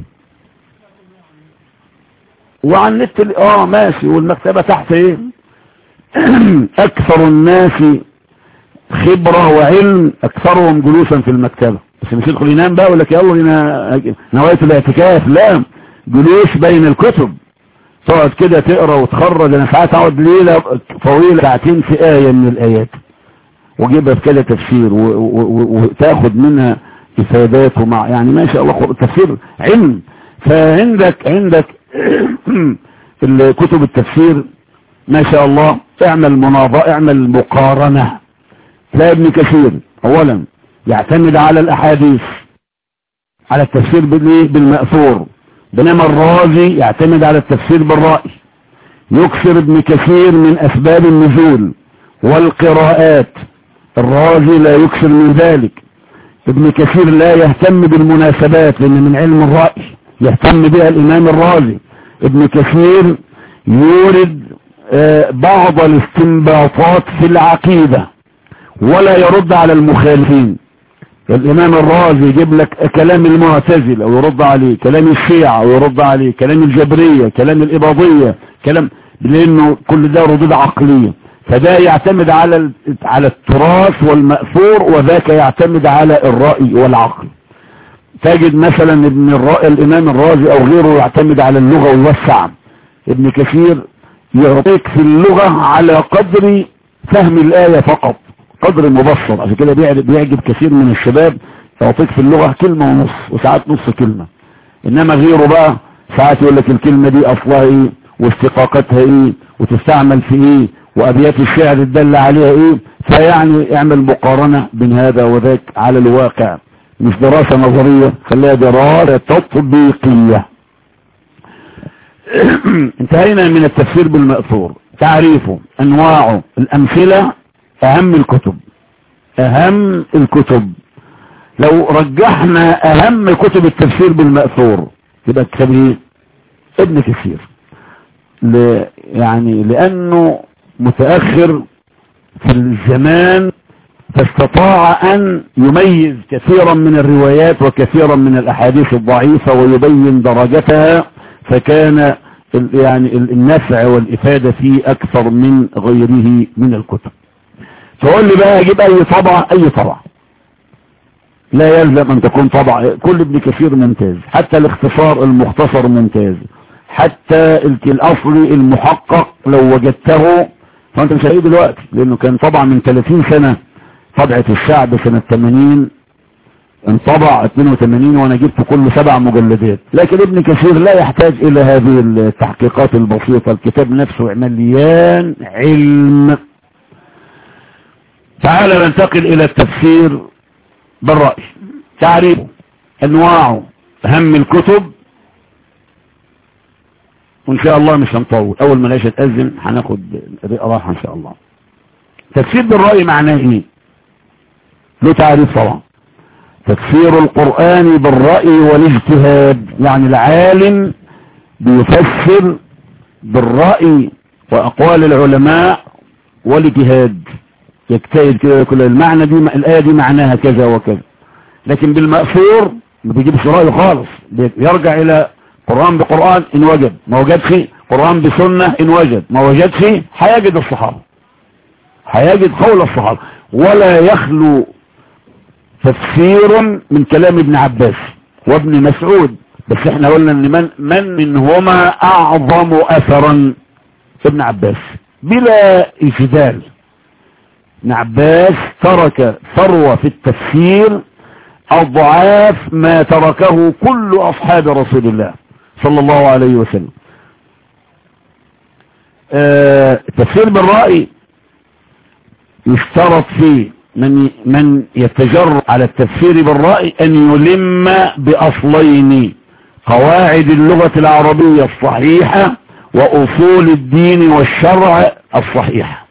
وعن النت اه ماشي والمكتبة تحت ايه اكثر الناس خبرة وعلم اكثرهم جلوسا في المكتبة بس مش يدخل ينام بقى ولا يلا لنا نواية الاعتكاف لا جلوس بين الكتب تقعد كده تقرا وتخرج انا ساعات اقعد ليله طويله ساعتين في ايه من الايات وجيبها في كده تفسير وتاخد منها افادات ومع يعني ما شاء الله التفسير علم فعندك عندك كتب التفسير ما شاء الله اعمل مناظرة اعمل مقارنة لا ابن كثير اولا يعتمد على الاحاديث على التفسير بالمأثور بينما الرازي يعتمد على التفسير بالرأي يكثر ابن كثير من اسباب النزول والقراءات الرازي لا يكثر من ذلك ابن كثير لا يهتم بالمناسبات لان من علم الرأي يهتم بها الامام الرازي ابن كثير يورد بعض الاستنباطات في العقيدة ولا يرد على المخالفين الامام الرازي يجيب لك كلام المعتزلة ويرد عليه كلام الشيعة ويرد عليه كلام الجبرية كلام الاباضية كلام لانه كل ده ردود عقلية فده يعتمد على على التراث والمأثور وذاك يعتمد على الرأي والعقل تجد مثلا ابن الرأي الامام الرازي او غيره يعتمد على اللغة ويوسع ابن كثير يعطيك في اللغة على قدر فهم الآية فقط قدر مبسط عشان كده بيعجب كثير من الشباب يعطيك في اللغة كلمة ونص وساعات نص كلمة انما غيره بقى ساعات يقول لك الكلمة دي اصلها ايه واستقاقتها ايه وتستعمل في ايه وابيات الشعر الدل عليها ايه فيعني اعمل مقارنة بين هذا وذاك على الواقع مش دراسة نظرية خليها دراسة تطبيقية انتهينا من التفسير بالمأثور تعريفه انواعه الامثلة اهم الكتب اهم الكتب لو رجحنا اهم كتب التفسير بالمأثور يبقى كتاب ايه ابن كثير ل... يعني لانه متأخر في الزمان فاستطاع ان يميز كثيرا من الروايات وكثيرا من الاحاديث الضعيفة ويبين درجتها فكان يعني النفع والافادة فيه اكثر من غيره من الكتب تقول لي بقى اجيب اي طبعة اي طبعة لا يلزم ان تكون طبعة كل ابن كثير ممتاز حتى الاختصار المختصر ممتاز حتى الاصلي المحقق لو وجدته فانت مش هلاقيه دلوقتي لانه كان طبعا من 30 سنة طبعة الشعب سنة 80 انطبع 82 وانا جبت كل سبع مجلدات لكن ابن كثير لا يحتاج الى هذه التحقيقات البسيطة الكتاب نفسه مليان علم تعال ننتقل الى التفسير بالرأي تعريفه انواعه اهم الكتب وان شاء الله مش هنطول اول ما نلاقيش تأذن هناخد راحة ان شاء الله تفسير بالرأي معناه ايه له تعريف طبعا تفسير القرآن بالرأي والاجتهاد يعني العالم بيفسر بالرأي وأقوال العلماء والاجتهاد يجتهد كده كل المعنى دي الآية دي معناها كذا وكذا لكن بالمأثور ما بيجيبش رأيه خالص يرجع إلى قرآن بقرآن إن وجد ما وجدش قرآن بسنة إن وجد ما وجدش هيجد الصحابة هيجد قول الصحابة ولا يخلو تفسير من كلام ابن عباس وابن مسعود بس احنا قلنا ان من, من منهما اعظم اثرا ابن عباس بلا اجدال ابن عباس ترك ثروة في التفسير اضعاف ما تركه كل اصحاب رسول الله صلى الله عليه وسلم اه التفسير بالرأي يشترط فيه من من يتجر على التفسير بالرأي أن يلم بأصلين قواعد اللغة العربية الصحيحة وأصول الدين والشرع الصحيحة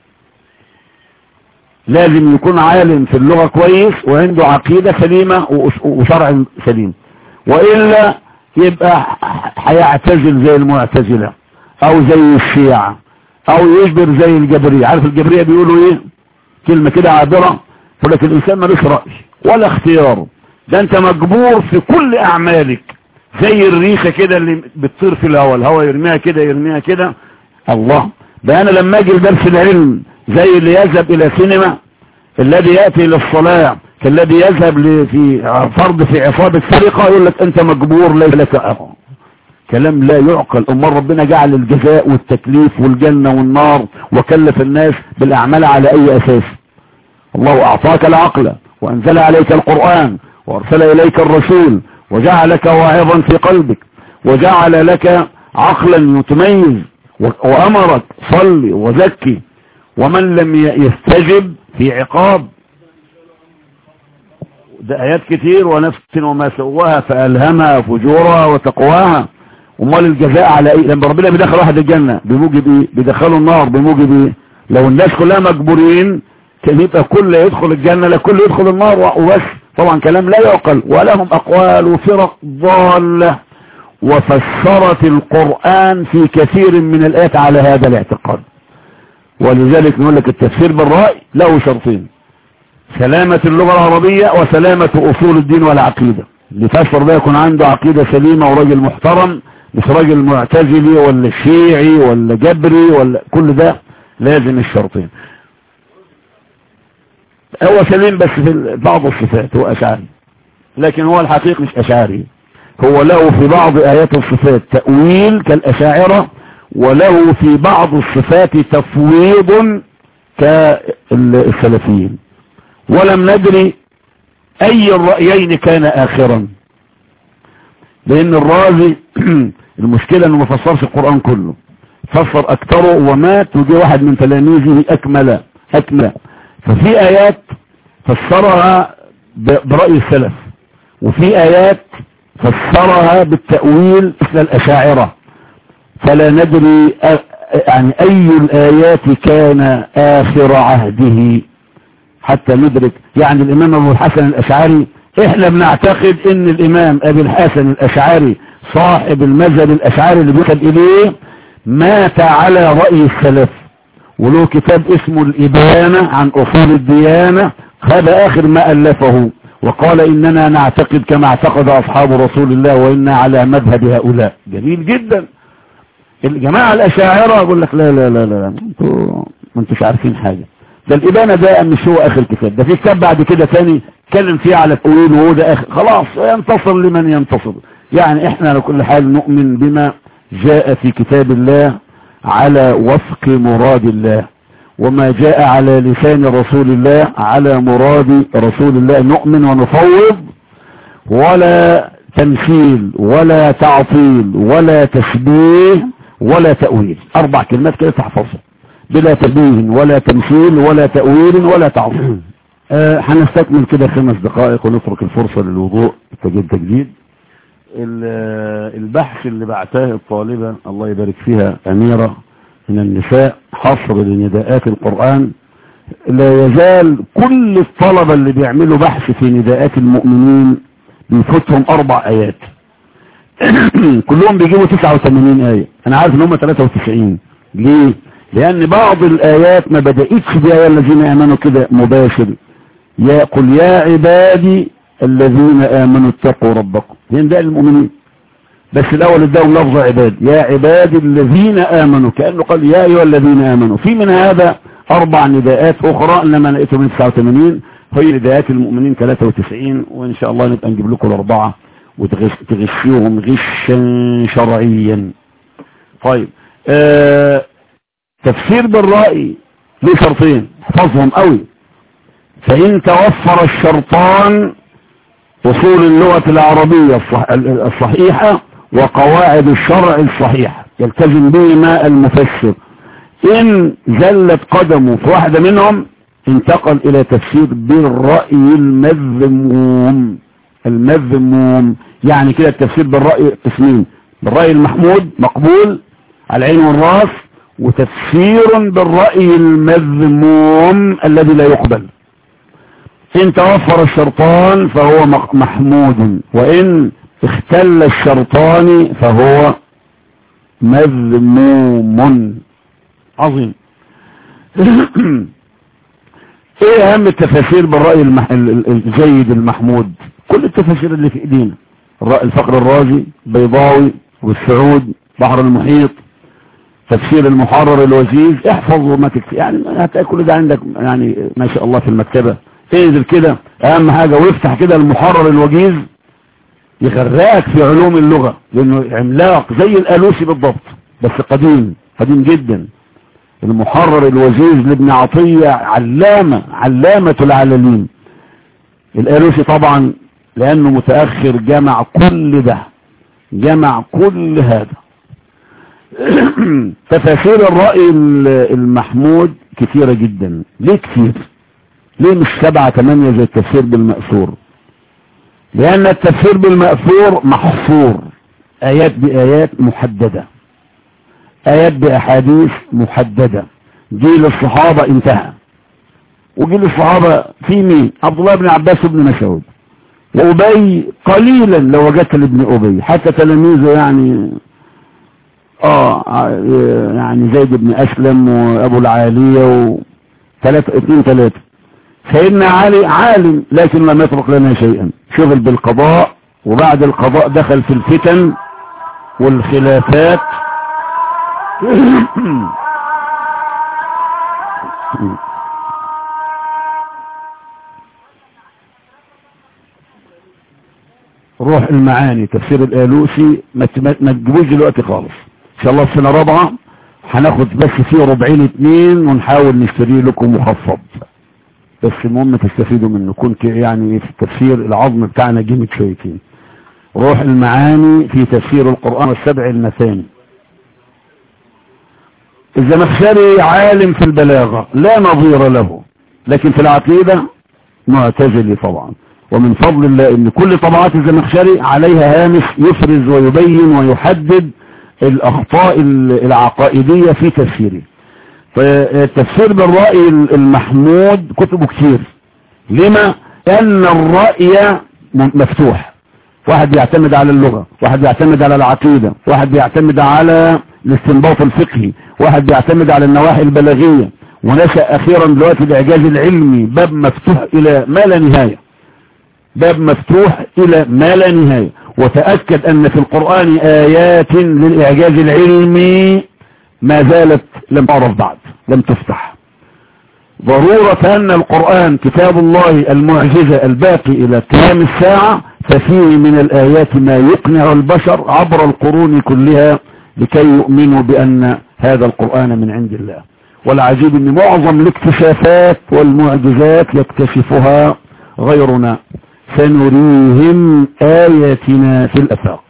لازم يكون عالم في اللغة كويس وعنده عقيدة سليمة وشرع سليم وإلا يبقى هيعتزل زي المعتزلة او زي الشيعة او يجبر زي الجبرية عارف الجبرية بيقولوا ايه كلمة كده عابرة يقول لك الانسان ملوش رأي ولا اختيار ده انت مجبور في كل اعمالك زي الريشة كده اللي بتطير في الهواء الهواء يرميها كده يرميها كده الله ده انا لما اجي لدرس العلم زي اللي يذهب الى سينما الذي يأتي للصلاة كالذي يذهب في فرض في عصابة سرقة يقول لك انت مجبور ليس لك أخر كلام لا يعقل امال ربنا جعل الجزاء والتكليف والجنة والنار وكلف الناس بالاعمال على اي اساس الله اعطاك العقل وانزل عليك القرآن وارسل اليك الرسول وجعلك واعظا في قلبك وجعل لك عقلا يتميز وامرك صلي وزكي ومن لم يستجب في عقاب ده آيات كتير ونفس وما سواها فألهمها فجورها وتقواها امال الجزاء على ايه لما ربنا بيدخل واحد الجنة بموجب ايه بيدخله النار بموجب ايه لو الناس كلها مجبورين كان يبقى كل يدخل الجنة لا كل يدخل النار وبس طبعا كلام لا يعقل ولهم اقوال وفرق ضالة وفسرت القرآن في كثير من الآيات على هذا الاعتقاد ولذلك نقول لك التفسير بالرأي له شرطين سلامة اللغة العربية وسلامة أصول الدين والعقيدة اللي فسر ده يكون عنده عقيدة سليمة وراجل محترم مش راجل معتزلي ولا شيعي ولا جبري ولا كل ده لازم الشرطين هو سليم بس في بعض الصفات هو أشعري لكن هو الحقيق مش أشعري هو له في بعض آيات الصفات تأويل كالأشاعرة وله في بعض الصفات تفويض كالسلفيين ولم ندري أي الرأيين كان آخرا لأن الرازي المشكلة أنه ما فسرش القرآن كله فسر أكثره ومات وجي واحد من تلاميذه أكمل أكمل ففي آيات فسرها برأي السلف وفي آيات فسرها بالتأويل مثل الأشاعرة فلا ندري يعني أي الآيات كان آخر عهده حتى ندرك يعني الإمام أبو الحسن الأشعري إحنا بنعتقد إن الإمام أبو الحسن الأشعري صاحب المذهب الأشعري اللي بيخد إليه مات على رأي السلف وله كتاب اسمه الإبانة عن أصول الديانة هذا آخر ما ألفه وقال إننا نعتقد كما اعتقد أصحاب رسول الله وإنا على مذهب هؤلاء جميل جدا الجماعة الأشاعرة يقول لك لا لا لا لا انتوا ما انتوش عارفين حاجة ده الإبانة ده مش هو آخر كتاب ده في كتاب بعد كده ثاني اتكلم فيه على التأويل وهو ده آخر خلاص ينتصر لمن ينتصر يعني احنا على كل حال نؤمن بما جاء في كتاب الله على وفق مراد الله وما جاء على لسان رسول الله على مراد رسول الله نؤمن ونفوض ولا تمثيل ولا تعطيل ولا تشبيه ولا تأويل أربع كلمات كده تحفظها بلا تشبيه ولا تمثيل ولا تأويل ولا تعطيل أه هنستكمل كده خمس دقائق ونترك الفرصة للوضوء تجديد تجديد البحث اللي بعتاه الطالبة الله يبارك فيها أميرة من النساء حصر لنداءات القرآن لا يزال كل الطلبة اللي بيعملوا بحث في نداءات المؤمنين بيفوتهم أربع آيات كلهم بيجيبوا 89 آية أنا عارف إن هم 93 ليه؟ لأن بعض الآيات ما بدأتش بها الذين آمنوا كده مباشر يا قل يا عبادي الذين آمنوا اتقوا ربكم هين ده المؤمنين بس الأول اداهم لفظ عباد يا عبادي الذين آمنوا كأنه قال يا أيها الذين آمنوا في من هذا أربع نداءات أخرى إنما لقيته من 89 هي نداءات المؤمنين 93 وإن شاء الله نبقى نجيب لكم الأربعة وتغشيهم غشا شرعيا طيب آه تفسير بالرأي له شرطين احفظهم قوي فإن توفر الشرطان أصول اللغة العربية الصحيحة وقواعد الشرع الصحيحة يلتزم بهما المفسر إن زلت قدمه في واحدة منهم انتقل إلى تفسير بالرأي المذموم المذموم يعني كده التفسير بالرأي قسمين بالرأي المحمود مقبول على العين والراس وتفسير بالرأي المذموم الذي لا يقبل إن توفر الشرطان فهو محمود وإن اختل الشرطان فهو مذموم عظيم ايه اهم التفاسير بالرأي المح... الجيد المحمود كل التفاسير اللي في ايدينا الفقر الرازي بيضاوي والسعود بحر المحيط تفسير المحرر الوزيز احفظ وما تكفي يعني هتلاقي كل ده عندك يعني ما شاء الله في المكتبة انزل كده اهم حاجة وافتح كده المحرر الوجيز يغرقك في علوم اللغة لانه عملاق زي الالوسي بالضبط بس قديم قديم جدا المحرر الوزيز لابن عطية علامة علامة العالمين الالوسي طبعا لانه متأخر جمع كل ده جمع كل هذا تفاسير الرأي المحمود كثيرة جدا ليه كثير ليه مش سبعة ثمانية زي التفسير بالمأثور لأن التفسير بالمأثور محصور آيات بآيات محددة آيات بأحاديث محددة جيل الصحابة انتهى وجيل الصحابة في مين عبد الله بن عباس بن مسعود وأبي قليلا لو وجدت لابن أبي حتى تلاميذه يعني اه يعني زيد بن أسلم وأبو العالية وثلاثة اثنين ثلاثة سيدنا علي عالم لكن لم يترك لنا شيئا شغل بالقضاء وبعد القضاء دخل في الفتن والخلافات روح المعاني تفسير الآلوسي ما تجيبوش دلوقتي خالص ان شاء الله السنة رابعة هناخد بس فيه ربعين اتنين ونحاول نشتري لكم مخفض بس المهم تستفيدوا منه كنت يعني في التفسير العظم بتاعنا جيمة شويتين روح المعاني في تفسير القرآن والسبع المثاني الزمخشري عالم في البلاغة لا نظير له لكن في العقيدة معتزلي طبعا ومن فضل الله ان كل طبعات الزمخشري عليها هامش يفرز ويبين ويحدد الاخطاء العقائدية في تفسيره فالتفسير بالرأي المحمود كتبه كتير لما ان الرأي مفتوح واحد يعتمد على اللغة واحد يعتمد على العقيدة واحد يعتمد على الاستنباط الفقهي واحد بيعتمد على النواحي البلاغية ونشأ اخيرا دلوقتي الاعجاز العلمي باب مفتوح الى ما لا نهاية باب مفتوح الى ما لا نهاية وتأكد ان في القرآن ايات للاعجاز العلمي ما زالت لم تعرف بعد لم تفتح ضرورة ان القرآن كتاب الله المعجزة الباقي الى قيام الساعة ففيه من الايات ما يقنع البشر عبر القرون كلها لكي يؤمنوا بان هذا القرآن من عند الله والعجيب ان معظم الاكتشافات والمعجزات يكتشفها غيرنا سنريهم آياتنا في الأفاق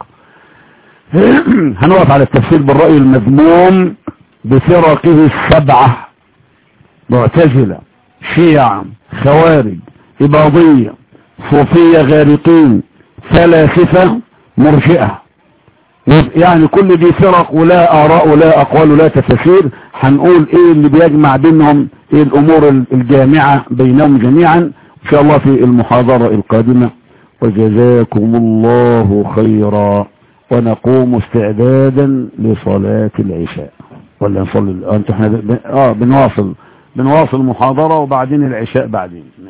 هنقف على التفسير بالرأي المذموم بفرقه السبعة معتزلة شيعة خوارج إباضية صوفية غارقين فلاسفة مرجئة يعني كل دي فرق ولا آراء ولا أقوال ولا تفسير هنقول ايه اللي بيجمع بينهم ايه الامور الجامعة بينهم جميعا ان شاء الله في المحاضرة القادمة وجزاكم الله خيرا ونقوم استعدادا لصلاة العشاء ولا نصلي انت احنا اه بنواصل بنواصل محاضرة وبعدين العشاء بعدين